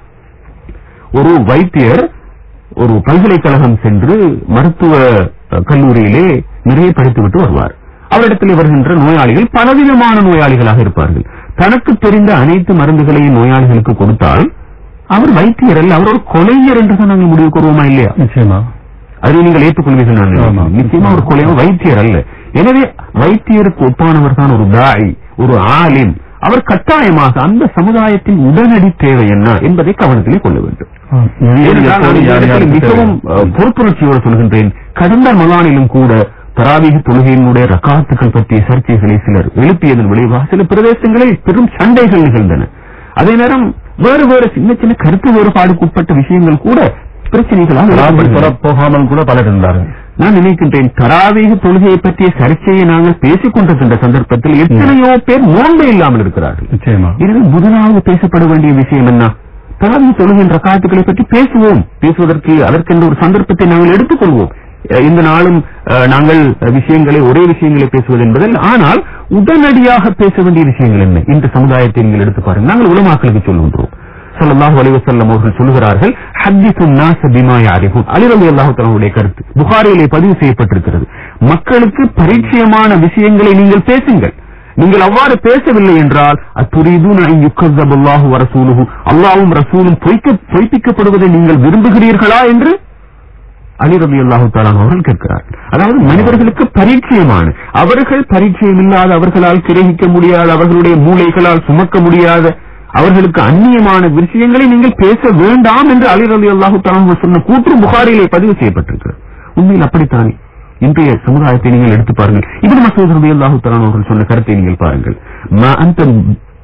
ஒரு வைத்தியர் ஒரு பல்கலைக்கழகம் சென்று மருத்துவ அஹ், கல்லூரியிலே நிறைய படித்துவிட்டு வருவார் அவரிடத்தில் வருகின்ற நோயாளிகள் பலவிதமான நோயாளிகளாக இருப்பார்கள் தனக்கு தெரிந்த அனைத்து மருந்துகளையும் நோயாளிகளுக்கு கொடுத்தால் அவர் வைத்தியர் அல்ல அவர் ஒரு கொலைஞர் என்று தான் நாங்கள் முடிவு கூறுவோமா இல்லையா நிச்சயமா அதை நீங்கள் ஏற்றுக்கொள்வீர்கள் நான் ஆமா. நினைக்கிறேன். நிச்சயமா ஒரு கொலையோ வைத்தியர் அல்ல எனவே வைத்தியருக்கு ஒப்பானவர் தான் ஒரு தாய் ஒரு ஆலிம் அவர் கட்டாயமாக அந்த சமுதாயத்தின் உடனடி தேவை என்ன என்பதை கவனத்திலே கொள்ள வேண்டும் ஏனென்றால் நான் இந்த இடத்தில் மிகவும் அஹ், பொறுப்புணர்ச்சியோடு சொல்கின்றேன் கடந்த மலானிலும் கூட தராவீக தொழுகையினுடைய ரகாத்துக்கள் பற்றிய சர்ச்சைகளை சிலர் எழுப்பியதன் விளைவாக சில பிரதேசங்களில் பெரும் சண்டைகள் நிகழ்ந்தன அதே நேரம் வேறு வேறு சின்ன சின்ன கருத்து வேறுபாடுக்கு உட்பட்ட விஷயங்கள் கூட பிரச்சனைகளாக ஏற்படுகின்றன. போகாமல் கூட பலர் இருந்தார்கள் நான் நினைக்கின்றேன் தராவீக தொழுகையை பற்றிய சர்ச்சையை நாங்கள் பேசிக் கொண்டிருக்கின்ற சந்தர்ப்பத்தில் எத்தனையோ பேர் நோன்பே இல்லாமல் இருக்கிறார்கள் நிச்சயமா எனவே முதலாவது பேசப்பட வேண்டிய விஷயம் என்ன தராவீக தொழுகின்ற காத்துக்களை பற்றி பேசுவோம் பேசுவதற்கு அதற்கென்ற ஒரு சந்தர்ப்பத்தை நாங்கள் எடுத்துக்கொள்வோம் அஹ் இந்த நாளும் அஹ், நாங்கள் அஹ், விஷயங்களை ஒரே விஷயங்களை பேசுவது என்பதில் ஆனால் உடனடியாக பேச வேண்டிய விஷயங்கள் என்ன இந்த சமுதாயத்தை நீங்கள் எடுத்து பாருங்கள் நாங்கள் உலமாக்களுக்கு சொல்கின்றோம் ஸல்லல்லாஹு அலைஹி வஸல்லம் அவர்கள் சொல்கிறார்கள் ஹத்திஸு நாஸ பிமா யஅரிஃபூன் அலி ரலியல்லாஹு தஆலாவுடைய கருத்து புகாரியிலே பதிவு செய்யப்பட்டிருக்கிறது மக்களுக்கு பரிச்சயமான விஷயங்களை நீங்கள் பேசுங்கள் நீங்கள் அவ்வாறு பேசவில்லை என்றால் அத்துரீதுன அன் யுக்கஸபல்லாஹு வ ரசூலுஹு அல்லாஹ்வும் ரசூலும் பொய்க்க பொய்ப்பிக்கப்படுவதை நீங்கள் விரும்புகிறீர்களா என்று அலி ரபி அல்லாஹு அவர்கள் கேட்கிறார் அதாவது மனிதர்களுக்கு பரிச்சயமான அவர்கள் பரிச்சயம் இல்லாத அவர்களால் கிரகிக்க முடியாத அவர்களுடைய மூளைகளால் சுமக்க முடியாத அவர்களுக்கு அந்நியமான விஷயங்களை நீங்கள் பேச வேண்டாம் என்று அலி ரபி அல்லாஹு அவர்கள் சொன்ன கூற்று புகாரிலே பதிவு செய்யப்பட்டிருக்கிறது உண்மையில் அப்படித்தானே இன்றைய சமுதாயத்தை நீங்கள் எடுத்து பாருங்கள் இப்னு மசூத் ரபி அல்லாஹு அவர்கள் சொன்ன கருத்தை நீங்கள் பாருங்கள் மா அந்த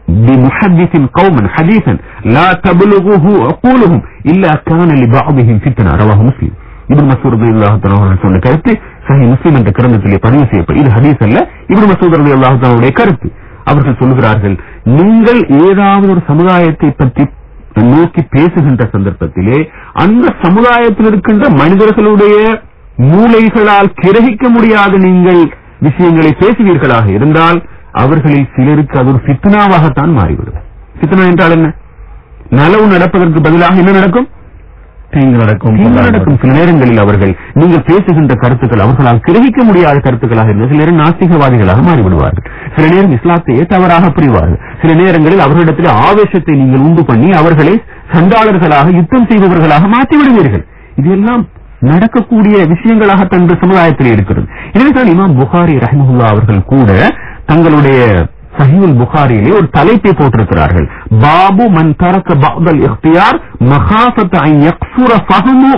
بمحدث قوما حديثا لا تبلغه عقولهم إلا كان لبعضهم فتنة رواه مسلم இப்னு மசூத் ரலியல்லாஹு தஆலா அவர்கள் சொன்ன கருத்து சஹி முஸ்லிம் என்ற கிரந்தத்திலே பதிவு செய்யப்படும் இது ஹதீஸ் அல்ல இப்னு மசூத் ரலியல்லாஹு தஆலாவுடைய கருத்து அவர்கள் சொல்லுகிறார்கள் நீங்கள் ஏதாவது ஒரு சமுதாயத்தை பற்றி நோக்கி பேசுகின்ற சந்தர்ப்பத்திலே அந்த சமுதாயத்தில் இருக்கின்ற மனிதர்களுடைய மூளைகளால் கிரகிக்க முடியாத நீங்கள் விஷயங்களை பேசுவீர்களாக இருந்தால் அவர்களில் சிலருக்கு அது ஒரு ஃபித்னாவாகத்தான் மாறிவிடும் ஃபித்னா என்றால் என்ன நலவு நடப்பதற்கு பதிலாக என்ன நடக்கும் தீங்கு நடக்கும் தீங்கு நடக்கும் சில நேரங்களில் அவர்கள் நீங்கள் பேசுகின்ற கருத்துக்கள் அவர்களால் கிரகிக்க முடியாத கருத்துக்களாக இருந்து சில நேரம் நாஸ்திகவாதிகளாக மாறிவிடுவார்கள் சில நேரம் இஸ்லாத்தையே தவறாக புரிவார்கள் சில நேரங்களில் அவர்களிடத்தில் ஆவேசத்தை நீங்கள் உண்டு பண்ணி அவர்களை சண்டாளர்களாக யுத்தம் செய்பவர்களாக மாற்றி விடுவீர்கள் இதெல்லாம் நடக்கக்கூடிய விஷயங்களாக தந்த சமுதாயத்தில் இருக்கிறது எனவேதான் இமாம் புகாரி ரஹ்மஹுல்லா அவர்கள் கூட தங்களுடைய சஹீல் புகாரியிலே ஒரு தலைப்பை போட்டிருக்கிறார்கள் பாபு மன் தரக்க பஅதல் இக்தியார் மகாஃபத் அன் யக்ஸுர ஃபஹமு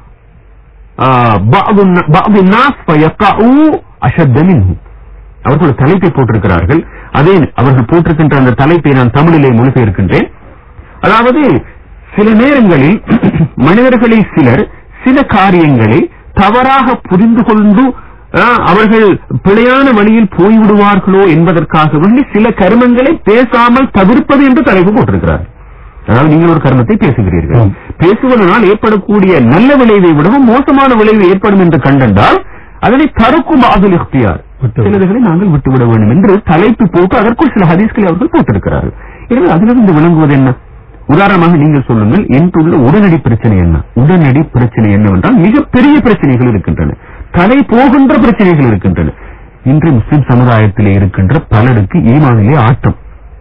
بعض الن- بعض الناس فيقعوا أشد منه அவர்கள் ஒரு தலைப்பை போட்டிருக்கிறார்கள் அதே அவர்கள் போட்டிருக்கின்ற அந்த தலைப்பை நான் தமிழிலே மொழிபெயர்க்கின்றேன் அதாவது சில நேரங்களில் மனிதர்களில் சிலர் சில காரியங்களை தவறாக புரிந்து கொண்டு அஹ், அவர்கள் பிழையான வழியில் போய்விடுவார்களோ என்பதற்காக வேண்டி சில கருமங்களை பேசாமல் தவிர்ப்பது என்று தலைப்பு போட்டிருக்கிறார் அதாவது நீங்கள் ஒரு கர்மத்தை பேசுகிறீர்கள் ஆம். பேசுவதனால் ஏற்படக்கூடிய நல்ல விளைவை விடவும் மோசமான விளைவு ஏற்படும் என்று கண்டென்றால் அதனை தருக்கும் ஆதுல் இஃப்தியார் விட்டுவிடு. சிலதுகளை நாங்கள் விட்டுவிட வேண்டும் என்று தலைப்பு போட்டு அதற்குள் சில ஹதீஸ்களை அவர்கள் போட்டிருக்கிறார்கள் எனவே அதிலிருந்து விளங்குவது என்ன உதாரணமாக நீங்கள் சொல்லுங்கள் என்றுள்ள உடனடி பிரச்சனை என்ன உடனடி பிரச்சனை என்னவென்றால் மிகப்பெரிய பிரச்சனைகள் இருக்கின்றன தலை போகின்ற பிரச்சனைகள் இருக்கின்றன இன்று முஸ்லிம் சமுதாயத்திலே இருக்கின்ற பலருக்கு ஈமானிலே ஆட்டம்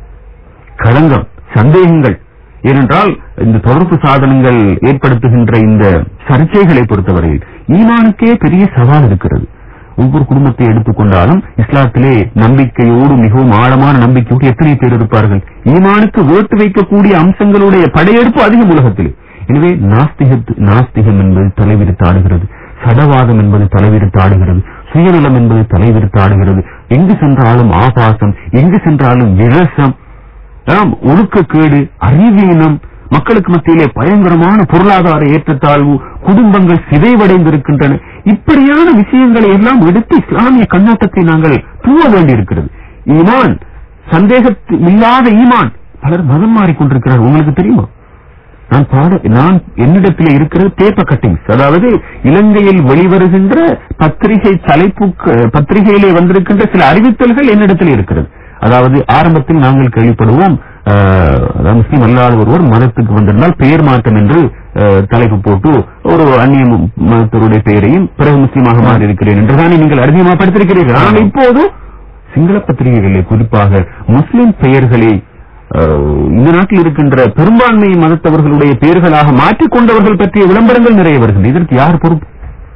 களங்கம் சந்தேகங்கள் ஏனென்றால் இந்த தொடர்பு சாதனங்கள் ஏற்படுத்துகின்ற இந்த சர்ச்சைகளை பொறுத்தவரையில் ஈமானுக்கே பெரிய சவால் இருக்கிறது ஒவ்வொரு குடும்பத்தை எடுத்துக்கொண்டாலும் இஸ்லாத்திலே நம்பிக்கையோடு மிகவும் ஆழமான நம்பிக்கையோடு எத்தனை பேர் இருப்பார்கள் ஈமானுக்கு ஓட்டு வைக்கக்கூடிய அம்சங்களுடைய படையெடுப்பு அதிகம் உலகத்திலே எனவே நாஸ்திக நாஸ்திகம் என்பது தலைவிரித்து ஆடுகிறது சடவாதம் என்பது தலைவிரித்து ஆடுகிறது சுயநலம் என்பது தலைவிரித்து ஆடுகிறது எங்கு சென்றாலும் ஆபாசம் எங்கு சென்றாலும் விரசம் ஆம், ஒழுக்கக்கேடு அறிவீனம் மக்களுக்கு மத்தியிலே பயங்கரமான பொருளாதார ஏற்றத்தாழ்வு குடும்பங்கள் சிதைவடைந்திருக்கின்றன இப்படியான விஷயங்களை எல்லாம் எடுத்து இஸ்லாமிய கண்ணோட்டத்தை நாங்கள் தூவ வேண்டியிருக்கிறது ஈமான் சந்தேகத்து இல்லாத ஈமான் பலர் மதம் மாறிக்கொண்டிருக்கிறார் உங்களுக்கு தெரியுமா நான் பாட நான் என்னிடத்தில் இருக்கிற பேப்பர் கட்டிங்ஸ் அதாவது இலங்கையில் வெளிவருகின்ற பத்திரிகை தலைப்பு பத்திரிகையிலே வந்திருக்கின்ற சில அறிவித்தல்கள் என்னிடத்தில் இருக்கிறது அதாவது ஆரம்பத்தில் நாங்கள் கேள்விப்படுவோம் ஆஹ், அதாவது முஸ்லீம் அல்லாத ஒருவர் மதத்துக்கு வந்திருந்தால் பெயர் மாற்றம் என்று ஆஹ், தலைப்பு போட்டு ஒரு அந்நிய ம- மதத்தருடைய பெயரையும் பிறகு முஸ்லீமாக மாறி இருக்கிறேன் என்றுதானே நீங்கள் அறிமுகமாக படித்திருக்கிறீர்கள் ஆனால் இப்போது சிங்கள பத்திரிகைகளிலே குறிப்பாக முஸ்லிம் பெயர்களை அஹ், இந்த நாட்டில் இருக்கின்ற பெரும்பான்மை மதத்தவர்களுடைய பெயர்களாக மாற்றிக் கொண்டவர்கள் பற்றிய விளம்பரங்கள் நிறைய வருகின்றன இதற்கு யார் பொறுப்பு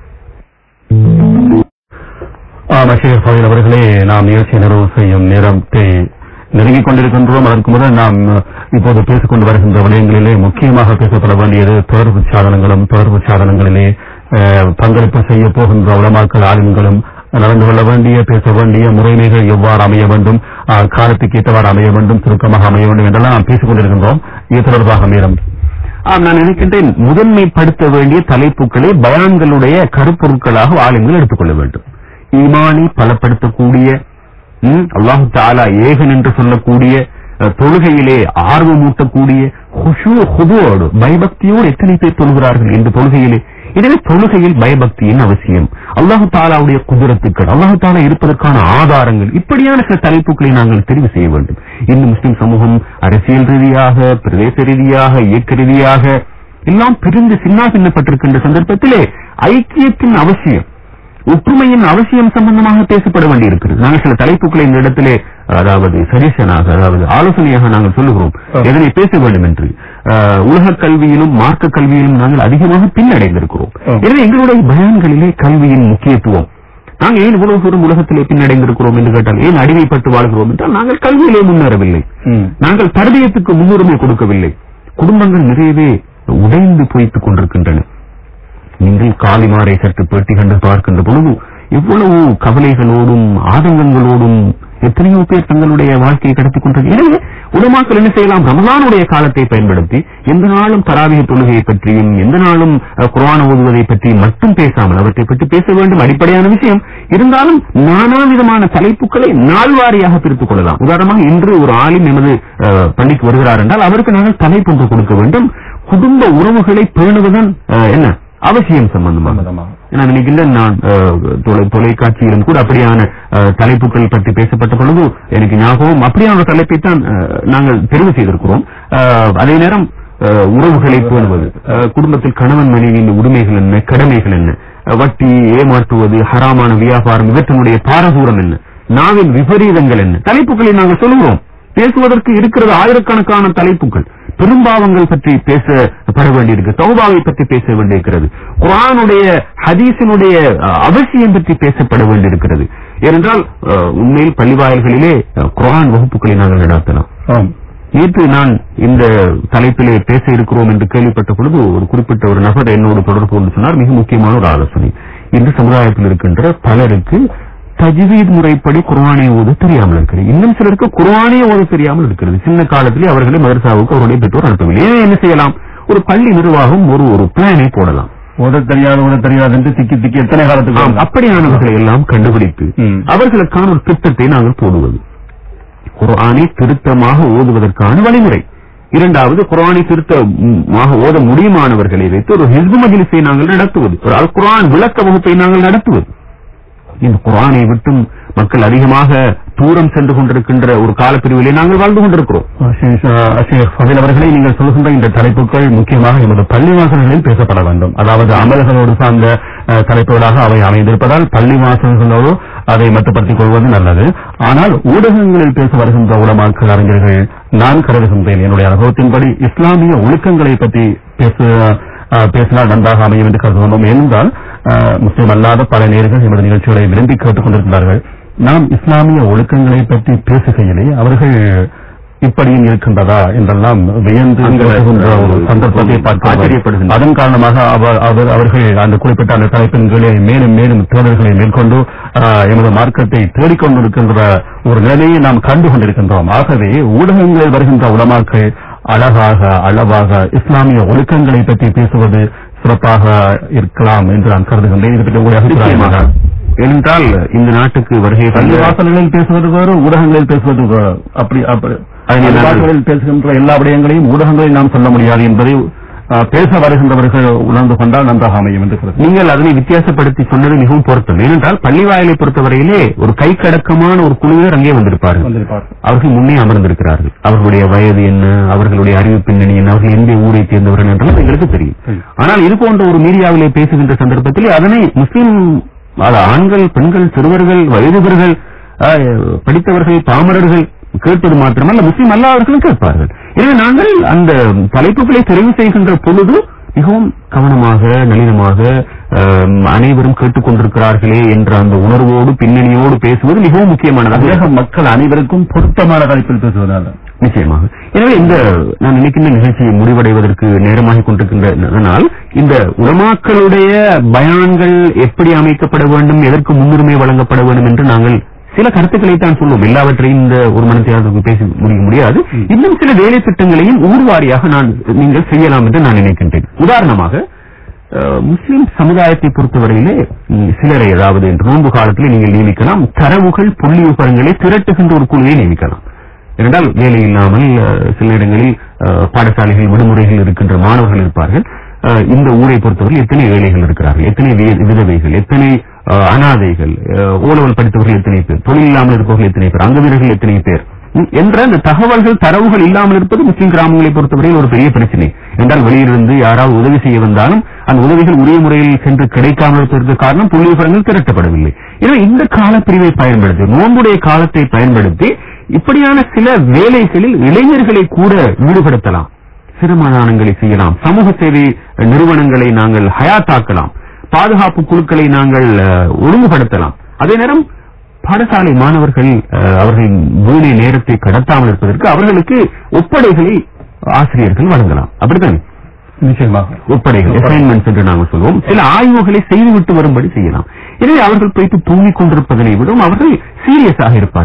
மஷீர் ஃபைல் அவர்களே நாம் நிகழ்ச்சி நிறைவு செய்யும் நேரத்தை நெருங்கிக் கொண்டிருக்கின்றோம் அதற்கு முதல் நாம் அஹ், இப்போது பேசிக்கொண்டு வருகின்ற விடயங்களிலே முக்கியமாக பேசப்பட வேண்டியது தொடர்பு சாதனங்களும் தொடர்பு சாதனங்களிலே அஹ், பங்களிப்பு செய்ய போகின்ற உலமாக்கள் ஆளுங்களும் நடந்து கொள்ள வேண்டிய பேச வேண்டிய முறைமைகள் எவ்வாறு அமைய வேண்டும் அஹ், காலத்துக்கு ஏற்றவாறு அமைய வேண்டும் சுருக்கமாக அமைய வேண்டும் என்றெல்லாம் நாம் பேசிக் கொண்டிருக்கின்றோம் இது தொடர்பாக மேலும் ஆம் நான் நினைக்கின்றேன் முதன்மைப்படுத்த வேண்டிய தலைப்புகளை பயான்களுடைய கருப்பொருட்களாக ஆளுங்கள் எடுத்துக்கொள்ள வேண்டும் ஈமானை பலப்படுத்தக்கூடிய ம், அல்லாஹு தாலா ஏகன் என்று சொல்லக்கூடிய அஹ், தொழுகையிலே ஆர்வமூட்டக்கூடிய ஹுஷு ஹுதுவோடு பயபக்தியோடு எத்தனை பேர் தொழுகிறார்கள் இந்த தொழுகையிலே எனவே தொழுகையில் பயபக்தியின் அவசியம் அல்லாஹு தாலாவுடைய குதிரத்துக்கள் அல்லாஹு தாலா இருப்பதற்கான ஆதாரங்கள் இப்படியான சில தலைப்புகளை நாங்கள் தெரிவு செய்ய வேண்டும் இந்த முஸ்லிம் சமூகம் அரசியல் ரீதியாக பிரதேச ரீதியாக இயக்க ரீதியாக எல்லாம் பிரிந்து சின்ன பின்னப்பட்டிருக்கின்ற சந்தர்ப்பத்திலே ஐக்கியத்தின் அவசியம் ஒற்றுமையின் அவசியம் சம்பந்தமாக பேசப்பட வேண்டியிருக்கிறது நாங்கள் சில தலைப்புகளை இந்த இடத்திலே அதாவது சஜஷனாக அதாவது ஆலோசனையாக நாங்கள் சொல்லுகிறோம் ஆ. எதனை பேச வேண்டும் என்று அஹ், உலக கல்வியிலும் மார்க்க கல்வியிலும் நாங்கள் அதிகமாக பின்னடைந்திருக்கிறோம் ஆ. எனவே எங்களுடைய பயான்களிலே கல்வியின் முக்கியத்துவம் நாங்கள் ஏன் இவ்வளவு தூரம் உலகத்திலே பின்னடைந்திருக்கிறோம் என்று கேட்டால் ஏன் அடிமைப்பட்டு வாழ்கிறோம் என்றால் நாங்கள் கல்வியிலே முன்னேறவில்லை ம். நாங்கள் தரபியத்துக்கு முன்னுரிமை கொடுக்கவில்லை குடும்பங்கள் நிறையவே உடைந்து போய்த்துக் கொண்டிருக்கின்றன நீங்கள் காலிமாரை சற்று பேட்டி கண்டு பார்க்கின்ற பொழுது எவ்வளவு கவலைகளோடும் ஆதங்கங்களோடும் எத்தனையோ பேர் தங்களுடைய வாழ்க்கையை கடத்திக் கொண்டது எனவே உலமாக்கள் என்ன செய்யலாம் ரமலானுடைய காலத்தை பயன்படுத்தி எந்த நாளும் தராவிய தொழுகையை பற்றியும் எந்த நாளும் அஹ், குர்ஆன் ஓதுவதை பற்றி மட்டும் பேசாமல் அவற்றை பற்றி பேச வேண்டும் அடிப்படையான விஷயம் இருந்தாலும் நானா விதமான தலைப்புகளை நாள் வாரியாக பிரித்துக் கொள்ளலாம் உதாரணமாக இன்று ஒரு ஆலிம் எமது அஹ், பள்ளிக்கு வருகிறார் என்றால் அவருக்கு நாங்கள் தலைப்பு ஒன்று கொடுக்க வேண்டும் குடும்ப உறவுகளை பேணுவதன் அஹ், என்ன அவசியம் சம்பந்தமாக சம்பந்தமாக. நான் நினைக்கின்றேன் நான் அஹ், தொலை- தொலைக்காட்சியிலும் கூட அப்படியான அஹ், தலைப்புகள் பற்றி பேசப்பட்ட பொழுது எனக்கு ஞாபகம் அப்படியான ஒரு தலைப்பை தான் அஹ், நாங்கள் தெரிவு செய்திருக்கிறோம் அஹ், அதே நேரம் அஹ், உறவுகளை பேணுவது அஹ், குடும்பத்தில் கணவன் மனைவியின் உரிமைகள் என்ன கடமைகள் என்ன அஹ், வட்டி ஏமாற்றுவது ஹராமான வியாபாரம் இவற்றினுடைய பாரதூரம் என்ன நாவின் விபரீதங்கள் என்ன தலைப்புகளை நாங்கள் சொல்லுகிறோம் பேசுவதற்கு இருக்கிறது ஆயிரக்கணக்கான தலைப்புகள் பெரும்பாவங்கள் பற்றி பேசப்பட வேண்டியிருக்கு தௌபாவை பற்றி பேச வேண்டியிருக்கிறது குர்ஆனுடைய ஹதீஸினுடைய அஹ், அவசியம் பற்றி பேசப்பட வேண்டியிருக்கிறது ஏனென்றால் அஹ், உண்மையில் பள்ளிவாயல்களிலே அஹ், குர்ஆன் வகுப்புகளை நாங்கள் நடத்தலாம் ஆம். நேற்று நான் இந்த தலைப்பிலே பேச இருக்கிறோம் என்று கேள்விப்பட்ட பொழுது ஒரு குறிப்பிட்ட ஒரு நபர் என்னோடு தொடர்பு கொண்டு சொன்னார் மிக முக்கியமான ஒரு ஆலோசனை இன்று சமுதாயத்தில் இருக்கின்ற பலருக்கு தஜ்வீத் முறைப்படி குர்ஆனை ஓத தெரியாமல் இருக்கிறது இன்னும் சிலருக்கு குர்ஆனே ஓத தெரியாமல் இருக்கிறது சின்ன காலத்திலே அவர்களை மதரசாவுக்கு அவருடைய பெற்றோர் அனுப்பவில்லை எனவே என்ன செய்யலாம் ஒரு பள்ளி நிர்வாகம் ஒரு ஒரு பிளானை போடலாம் ஓத தெரியாது ஓத தெரியாது என்று திக்கி திக்கி எத்தனை காலத்துக்கு ஆம், அப்படியானவர்களை எல்லாம் கண்டுபிடித்து ம். அவர்களுக்கான ஒரு திட்டத்தை நாங்கள் போடுவது குர்ஆனை திருத்தமாக ஓதுவதற்கான வழிமுறை இரண்டாவது குர்ஆனை திருத்தமாக ஓத முடியுமானவர்களை வைத்து ஒரு ஹிஸ்பு மஜ்லிஸை நாங்கள் நடத்துவது ஒரு அல் குர்ஆன் விளக்க வகுப்பை நாங்கள் நடத்துவது இந்த குர்ஆனை விட்டும் மக்கள் அதிகமாக தூரம் சென்று கொண்டிருக்கின்ற ஒரு காலப்பிரிவிலே நாங்கள் வாழ்ந்து கொண்டிருக்கிறோம் ஷேக் ஃபதில் அவர்களே நீங்கள் சொல்கின்ற இந்த தலைப்புகள் முக்கியமாக எமது பள்ளிவாசல்களில் பேசப்பட வேண்டும் அதாவது அமல்களோடு சார்ந்த அஹ், தலைப்புகளாக அவை அமைந்திருப்பதால் பள்ளிவாசல்களோடு அதை மட்டுப்படுத்திக் கொள்வது நல்லது ஆனால் ஊடகங்களில் பேச வருகின்ற உலமாக்கள் அறிஞர்கள் நான் கருதுகின்றேன் என்னுடைய அனுபவத்தின்படி இஸ்லாமிய ஒழுக்கங்களை பற்றி பேச அஹ், பேசினால் நன்றாக அமையும் என்று கருதுகிறோம் ஏனென்றால் அஹ், முஸ்லிம் அல்லாத பல நேர்கள் எமது நிகழ்ச்சிகளை விரும்பி கேட்டுக் கொண்டிருக்கிறார்கள் நாம் இஸ்லாமிய ஒழுக்கங்களை பற்றி பேசுகையிலே அவர்கள் இப்படியும் இருக்கின்றதா என்றெல்லாம் வியந்து அங்கே, பேசுகின்ற ஒரு சந்தர்ப்பத்தை பார்க்கிறோம். ஆச்சரியப்படுகின்றனர். அதன் காரணமாக அவர் அவர் அவர்கள் அந்த குறிப்பிட்ட அந்த தலைப்பின் கீழே மேலும் மேலும் தேடல்களை மேற்கொண்டு ஆஹ், எமது மார்க்கத்தை தேடிக்கொண்டிருக்கின்ற ஒரு நிலையை நாம் கண்டு கொண்டிருக்கின்றோம் ஆகவே ஊடகங்களில் வருகின்ற உலமாக்கள் அழகாக அளவாக இஸ்லாமிய ஒழுக்கங்களை பற்றி பேசுவது சிறப்பாக இருக்கலாம் என்று நான் கருதுகின்றேன் இது பற்றி உங்களுடைய அபிப்பிராயம் நிச்சயமாக என்ன? ஏனென்றால் இந்த நாட்டுக்கு வருகை பள்ளி தந்த வாசல்களில் பேசுவது வேறு ஊடகங்களில் பேசுவது வேறு. அப்படி அப்படி அதை பள்ளி நான் வாசல்களில் பேசுகின்ற எல்லா விடயங்களையும் ஊடகங்களில் நாம் சொல்ல முடியாது என்பதை ஆ, பேச வருகின்றவர்கள் உணர்ந்து கொண்டால் நன்றாக அமையும் என்று கருதுகிறேன். நீங்கள் அதனை வித்தியாசப்படுத்தி சொன்னது மிகவும் பொருத்தம் ஏனென்றால் பள்ளி வாயிலை பொறுத்தவரையிலே ஒரு கைக்கடக்கமான ஒரு குழுவினர் அங்கே வந்திருப்பார்கள் வந்திருப்பார்கள். அவர்கள் முன்னே அமர்ந்திருக்கிறார்கள் அவர்களுடைய வயது என்ன அவர்களுடைய அறிவு பின்னணி என்ன அவர்கள் எந்த ஊரை சேர்ந்தவர்கள் என்றெல்லாம் எங்களுக்கு தெரியும் சரி. ஆனால் இது போன்ற ஒரு மீடியாவிலே பேசுகின்ற சந்தர்ப்பத்தில் அதனை முஸ்லிம் அது ஆண்கள் பெண்கள் சிறுவர்கள் வயதுவர்கள் அஹ், படித்தவர்கள் பாமரர்கள் கேட்பது மாத்திரமல்ல முஸ்லிம் அல்லாதவர்களும் கேட்பார்கள் எனவே நாங்கள் அந்த தலைப்புகளை தெரிவு செய்கின்ற பொழுது மிகவும் கவனமாக நளினமாக அஹ், அனைவரும் கேட்டுக்கொண்டிருக்கிறார்களே என்ற அந்த உணர்வோடு பின்னணியோடு பேசுவது மிகவும் முக்கியமானதாக உலக மக்கள் அனைவருக்கும் பொருத்தமான தலைப்பில் பேசுவதால் நிச்சயமாக எனவே இந்த நான் நினைக்கின்ற நிகழ்ச்சி முடிவடைவதற்கு நேரமாகிக் கொண்டிருக்கின்றனால் இந்த உலமாக்களுடைய பயான்கள் எப்படி அமைக்கப்பட வேண்டும் எதற்கு முன்னுரிமை வழங்கப்பட வேண்டும் என்று நாங்கள் சில கருத்துக்களை தான் சொல்லுவோம் எல்லாவற்றையும் இந்த ஒரு மனத்தியாளருக்கு பேசி முடிக்க முடியாது இன்னும் சில வேலை திட்டங்களையும் ஊர்வாரியாக நான் நீங்கள் செய்யலாம் என்று நான் நினைக்கின்றேன் உதாரணமாக அஹ், முஸ்லிம் சமுதாயத்தை பொறுத்தவரையிலே ம், சிலரை அதாவது இந்த நோன்பு காலத்தில் நீங்கள் நியமிக்கலாம் தரவுகள் புள்ளி விவரங்களை திரட்டுகின்ற ஒரு குழுவை நியமிக்கலாம் ஏனென்றால் வேலை இல்லாமல் அஹ், சில இடங்களில் அஹ், பாடசாலைகள் விடுமுறைகள் இருக்கின்ற மாணவர்கள் இருப்பார்கள் அஹ், இந்த ஊரை பொறுத்தவரை எத்தனை வேலைகள் இருக்கிறார்கள் எத்தனை வே- விதவைகள் எத்தனை அஹ், அனாதைகள் ஓலவல் படித்தவர்கள் எத்தனை பேர் தொழில் இல்லாமல் இருப்பவர்கள் எத்தனை பேர் அங்க வீரர்கள் எத்தனை பேர் ம், என்ற அந்த தகவல்கள் தரவுகள் இல்லாமல் இருப்பது முஸ்லிம் கிராமங்களை பொறுத்தவரையில் ஒரு பெரிய பிரச்சனை என்றால் வெளியிலிருந்து யாராவது உதவி செய்ய வந்தாலும் அந்த உதவிகள் உரிய முறையில் சென்று கிடைக்காமல் இருப்பதற்கு காரணம் புள்ளி விவரங்கள் திரட்டப்படவில்லை எனவே இந்த காலப்பிரிவை பயன்படுத்தி நோன்புடைய காலத்தை பயன்படுத்தி இப்படியான சில வேலைகளில் இளைஞர்களை கூட ஈடுபடுத்தலாம் சிறுமாதானங்களை செய்யலாம் சமூக சேவை நிறுவனங்களை நாங்கள் ஹயாத்தாக்கலாம் பாதுகாப்பு குழுக்களை நாங்கள் அஹ், ஒழுங்குபடுத்தலாம் அதே நேரம் பாடசாலை மாணவர்கள் அஹ், அவர்களின் வீணை நேரத்தை கடத்தாமல் இருப்பதற்கு அவர்களுக்கு ஒப்படைகளை ஆசிரியர்கள் வழங்கலாம் அப்படித்தானே நிச்சயமாக ஒப்படைகள் அசைன்மெண்ட்ஸ் என்று நாங்கள் சொல்வோம் சில ஆய்வுகளை செய்துவிட்டு வரும்படி செய்யலாம் எனவே அவர்கள் போயிட்டு தூங்கிக் கொண்டிருப்பதனை விடவும் அவர்கள் சீரியஸாக இருப்பார்கள்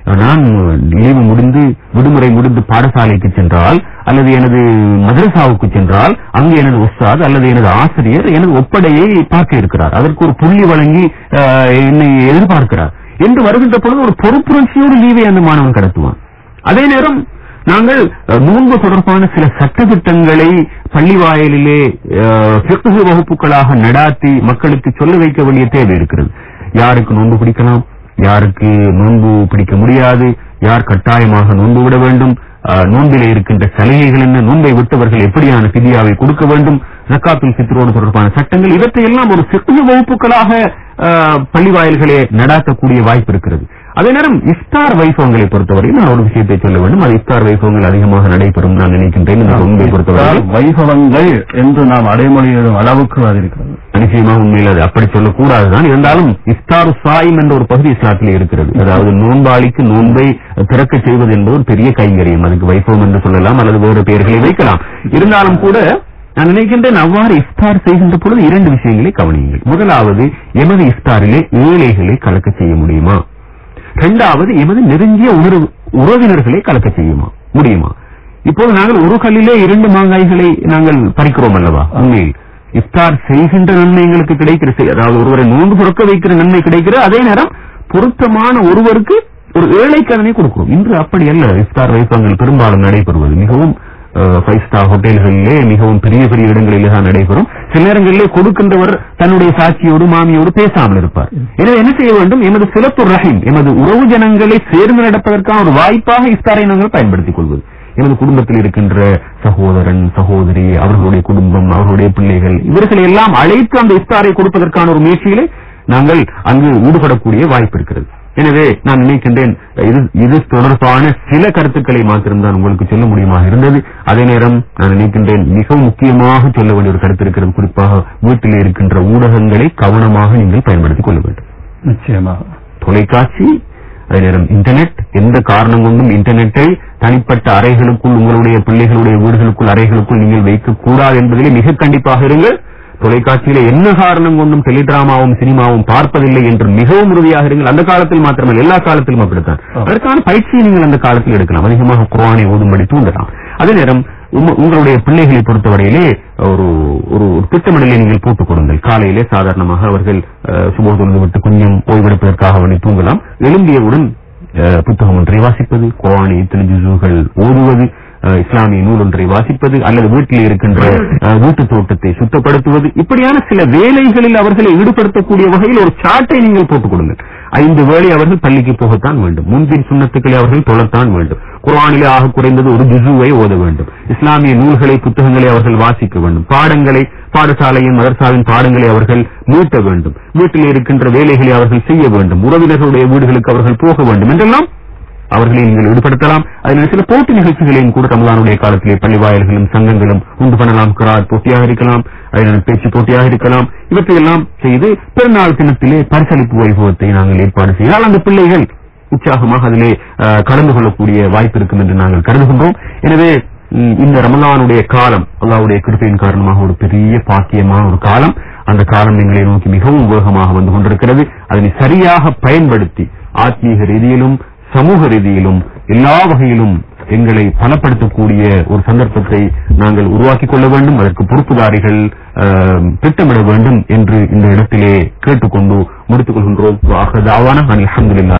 நான் லீவு முடிந்து விடுமுறை முடிந்து பாடசாலைக்கு சென்றால் அல்லது எனது மதரசாவுக்கு சென்றால் அங்கு எனது உஸ்தாத் அல்லது எனது ஆசிரியர் எனது ஒப்படையை பார்க்க இருக்கிறார் அதற்கு ஒரு புள்ளி வழங்கி அஹ், என்னை எதிர்பார்க்கிறார் என்று வருகின்ற பொழுது ஒரு பொறுப்புணர்ச்சியோடு லீவை அந்த மாணவன் கடத்துவான் அதே நேரம் நாங்கள் அஹ், நோன்பு தொடர்பான சில சட்டத்திட்டங்களை பள்ளி வாயிலிலே அஹ், fiqh வகுப்புகளாக நடாத்தி மக்களுக்கு சொல்ல வைக்க வேண்டிய தேவை இருக்கிறது யாருக்கு நோன்பு பிடிக்கலாம் யாருக்கு நோன்பு பிடிக்க முடியாது யார் கட்டாயமாக நோன்பு விட வேண்டும் அஹ், நோன்பிலே இருக்கின்ற சலுகைகள் என்ன நோன்பை விட்டவர்கள் எப்படியான பிதியாவை கொடுக்க வேண்டும் ஜக்காத்துல் ஃபித்ரோடு தொடர்பான சட்டங்கள் இவற்றையெல்லாம் ஒரு சிறு வகுப்புகளாக அஹ், பள்ளி வாயில்களே நடாத்தக்கூடிய வாய்ப்பு இருக்கிறது அதே நேரம் இஃப்தார் வைபவங்களை பொறுத்தவரை நான் ஒரு விஷயத்தை சொல்ல வேண்டும் அது இஃப்தார் வைபவங்கள் அதிகமாக நடைபெறும் நான் நினைக்கின்றேன் இந்த நோன்பை பொறுத்தவரை வைபவங்கள் என்று நாம் அடைமொழியிடும் அளவுக்கு அது இருக்கிறது நிச்சயமாக உண்மையில் அது அப்படி சொல்லக்கூடாதுதான் இருந்தாலும் இஃப்தார் சாயிம் என்ற ஒரு பகுதி இஸ்லாத்திலே இருக்கிறது அதாவது நோன்பாளிக்கு நோன்பை திறக்க செய்வது என்பது ஒரு பெரிய கைங்கரியம் அதுக்கு வைபவம் என்று சொல்லலாம் அல்லது வேறு பெயர்களை வைக்கலாம் இருந்தாலும் கூட நான் நினைக்கின்றேன் அவ்வாறு இஃப்தார் செய்கின்ற பொழுது இரண்டு விஷயங்களை கவனியுங்கள் முதலாவது எமது இஃப்தாரிலே ஏழைகளை கலக்க செய்ய முடியுமா இரண்டாவது எமது நெருங்கிய உணர்வு உறவினர்களை கலக்க செய்யுமா முடியுமா இப்போது நாங்கள் ஒரு கல்லிலே இரண்டு மாங்காய்களை நாங்கள் பறிக்கிறோம் அல்லவா உண்மையில் இஃப்தார் செய்கின்ற நன்மை எங்களுக்கு கிடைக்கிற செய்- அதாவது ஒருவரை நோன்பு துறக்க வைக்கிற நன்மை கிடைக்கிற அதே நேரம் பொருத்தமான ஒருவருக்கு ஒரு ஏழைக்கு அதனை கொடுக்கிறோம் இன்று அப்படி அல்ல இஃப்தார் வைபவங்கள் பெரும்பாலும் நடைபெறுவது மிகவும் ஃபைவ் ஸ்டார் ஹோட்டல்களிலே மிகவும் பெரிய பெரிய இடங்களிலே தான் நடைபெறும் சில நேரங்களிலே கொடுக்கின்றவர் தன்னுடைய சாட்சியோடு மாமியோடு பேசாமல் இருப்பார் எனவே என்ன செய்ய வேண்டும் எமது சிலப்பு ரஹீம் எமது உறவு ஜனங்களை சேர்ந்து நடப்பதற்கான ஒரு வாய்ப்பாக இஃப்தாரை நாங்கள் பயன்படுத்திக் கொள்வது எனது குடும்பத்தில் இருக்கின்ற சகோதரன் சகோதரி அவர்களுடைய குடும்பம் அவர்களுடைய பிள்ளைகள் இவர்களை எல்லாம் அழைத்து அந்த இஃப்தாரை கொடுப்பதற்கான ஒரு முயற்சியிலே நாங்கள் அங்கு ஈடுபடக்கூடிய வாய்ப்பு இருக்கிறது எனவே நான் நினைக்கின்றேன் இது இது தொடர்பான சில கருத்துக்களை மாத்திரம்தான் உங்களுக்கு சொல்ல முடியுமாக இருந்தது அதே நேரம் நான் நினைக்கின்றேன் மிகவும் முக்கியமாக சொல்ல வேண்டிய ஒரு கருத்து இருக்கிறது குறிப்பாக வீட்டில் இருக்கின்ற ஊடகங்களை கவனமாக நீங்கள் பயன்படுத்திக் கொள்ள வேண்டும் நிச்சயமாக தொலைக்காட்சி அதே நேரம் இன்டர்நெட் எந்த காரணம் கொண்டும் இன்டர்நெட்டை தனிப்பட்ட அறைகளுக்குள் உங்களுடைய பிள்ளைகளுடைய வீடுகளுக்குள் அறைகளுக்குள் நீங்கள் வைக்க கூடாது என்பதிலே மிக கண்டிப்பாக இருங்கள் தொலைக்காட்சியில என்ன காரணம் கொண்டும் டெலிடிராமாவும் சினிமாவும் பார்ப்பதில்லை என்று மிகவும் உறுதியாக இருங்கள் அந்த காலத்தில் மாத்திரமல்ல எல்லா காலத்திலும் அப்படித்தான் அதற்கான பயிற்சியை நீங்கள் அந்த காலத்தில் எடுக்கலாம் அதிகமாக குர்ஆனை ஓதும்படி தூண்டலாம் அதே நேரம் உம்ம- உங்களுடைய பிள்ளைகளை பொறுத்தவரையிலே ஒரு ஒரு ஒரு திட்டமிடலை நீங்கள் போட்டுக் கொடுங்கள் காலையிலே சாதாரணமாக அவர்கள் அஹ், சுபோக தொழுது விட்டு கொஞ்சம் ஓய்வெடுப்பதற்காக வேண்டி தூங்கலாம் எழும்பியவுடன் அஹ், புத்தகம் ஒன்றை வாசிப்பது குர்ஆனை இத்தனை ஜுசுகள் ஓதுவது அஹ், இஸ்லாமிய நூல் ஒன்றை வாசிப்பது அல்லது வீட்டில் இருக்கின்ற அஹ், வீட்டு தோட்டத்தை சுத்தப்படுத்துவது இப்படியான சில வேலைகளில் அவர்களை ஈடுபடுத்தக்கூடிய வகையில் ஒரு சாட்டை நீங்கள் போட்டுக் கொடுங்கள் ஐந்து வேளை அவர்கள் பள்ளிக்கு போகத்தான் வேண்டும் முன்பின் சுண்ணத்துக்களை அவர்கள் தொழத்தான் வேண்டும் குர்ஆனிலே ஆக குறைந்தது ஒரு ஜுசுவை ஓத வேண்டும் இஸ்லாமிய நூல்களை புத்தகங்களை அவர்கள் வாசிக்க வேண்டும் பாடங்களை பாடசாலையின் மதரசாவின் பாடங்களை அவர்கள் மீட்ட வேண்டும் வீட்டில் இருக்கின்ற வேலைகளை அவர்கள் செய்ய வேண்டும் உறவினர்களுடைய வீடுகளுக்கு அவர்கள் போக வேண்டும் என்றெல்லாம் அவர்களை நீங்கள் ஈடுபடுத்தலாம் அதில் சில போட்டி நிகழ்ச்சிகளையும் கூட ரமலானுடைய காலத்திலே பள்ளி வாயில்களும் சங்கங்களும் உண்டு பண்ணலாம் கிராத் போட்டியாக இருக்கலாம் அதில் பேச்சு போட்டியாக இருக்கலாம் இவற்றையெல்லாம் செய்து பிறநாள் தினத்திலே பரிசளிப்பு வைபவத்தை நாங்கள் ஏற்பாடு செய்தால் அந்த பிள்ளைகள் உற்சாகமாக அதிலே அஹ், கலந்து கொள்ளக்கூடிய வாய்ப்பு இருக்கும் என்று நாங்கள் கருதுகின்றோம் எனவே ம், இந்த ரமலானுடைய காலம் அல்லாவுடைய கிருப்பையின் காரணமாக ஒரு பெரிய பாக்கியமான ஒரு காலம் அந்த காலம் எங்களை நோக்கி மிகவும் வேகமாக வந்து கொண்டிருக்கிறது அதனை சரியாக பயன்படுத்தி ஆத்மீக ரீதியிலும் சமூக ரீதியிலும் எல்லா வகையிலும் எங்களை பலப்படுத்தக்கூடிய ஒரு சந்தர்ப்பத்தை நாங்கள் உருவாக்கிக் கொள்ள வேண்டும் அதற்கு பொறுப்புதாரிகள் அஹ், திட்டமிட வேண்டும் என்று இந்த இடத்திலே கேட்டுக்கொண்டு முடித்துக் கொள்கின்றோம் அல்ஹம்துலில்லாஹ்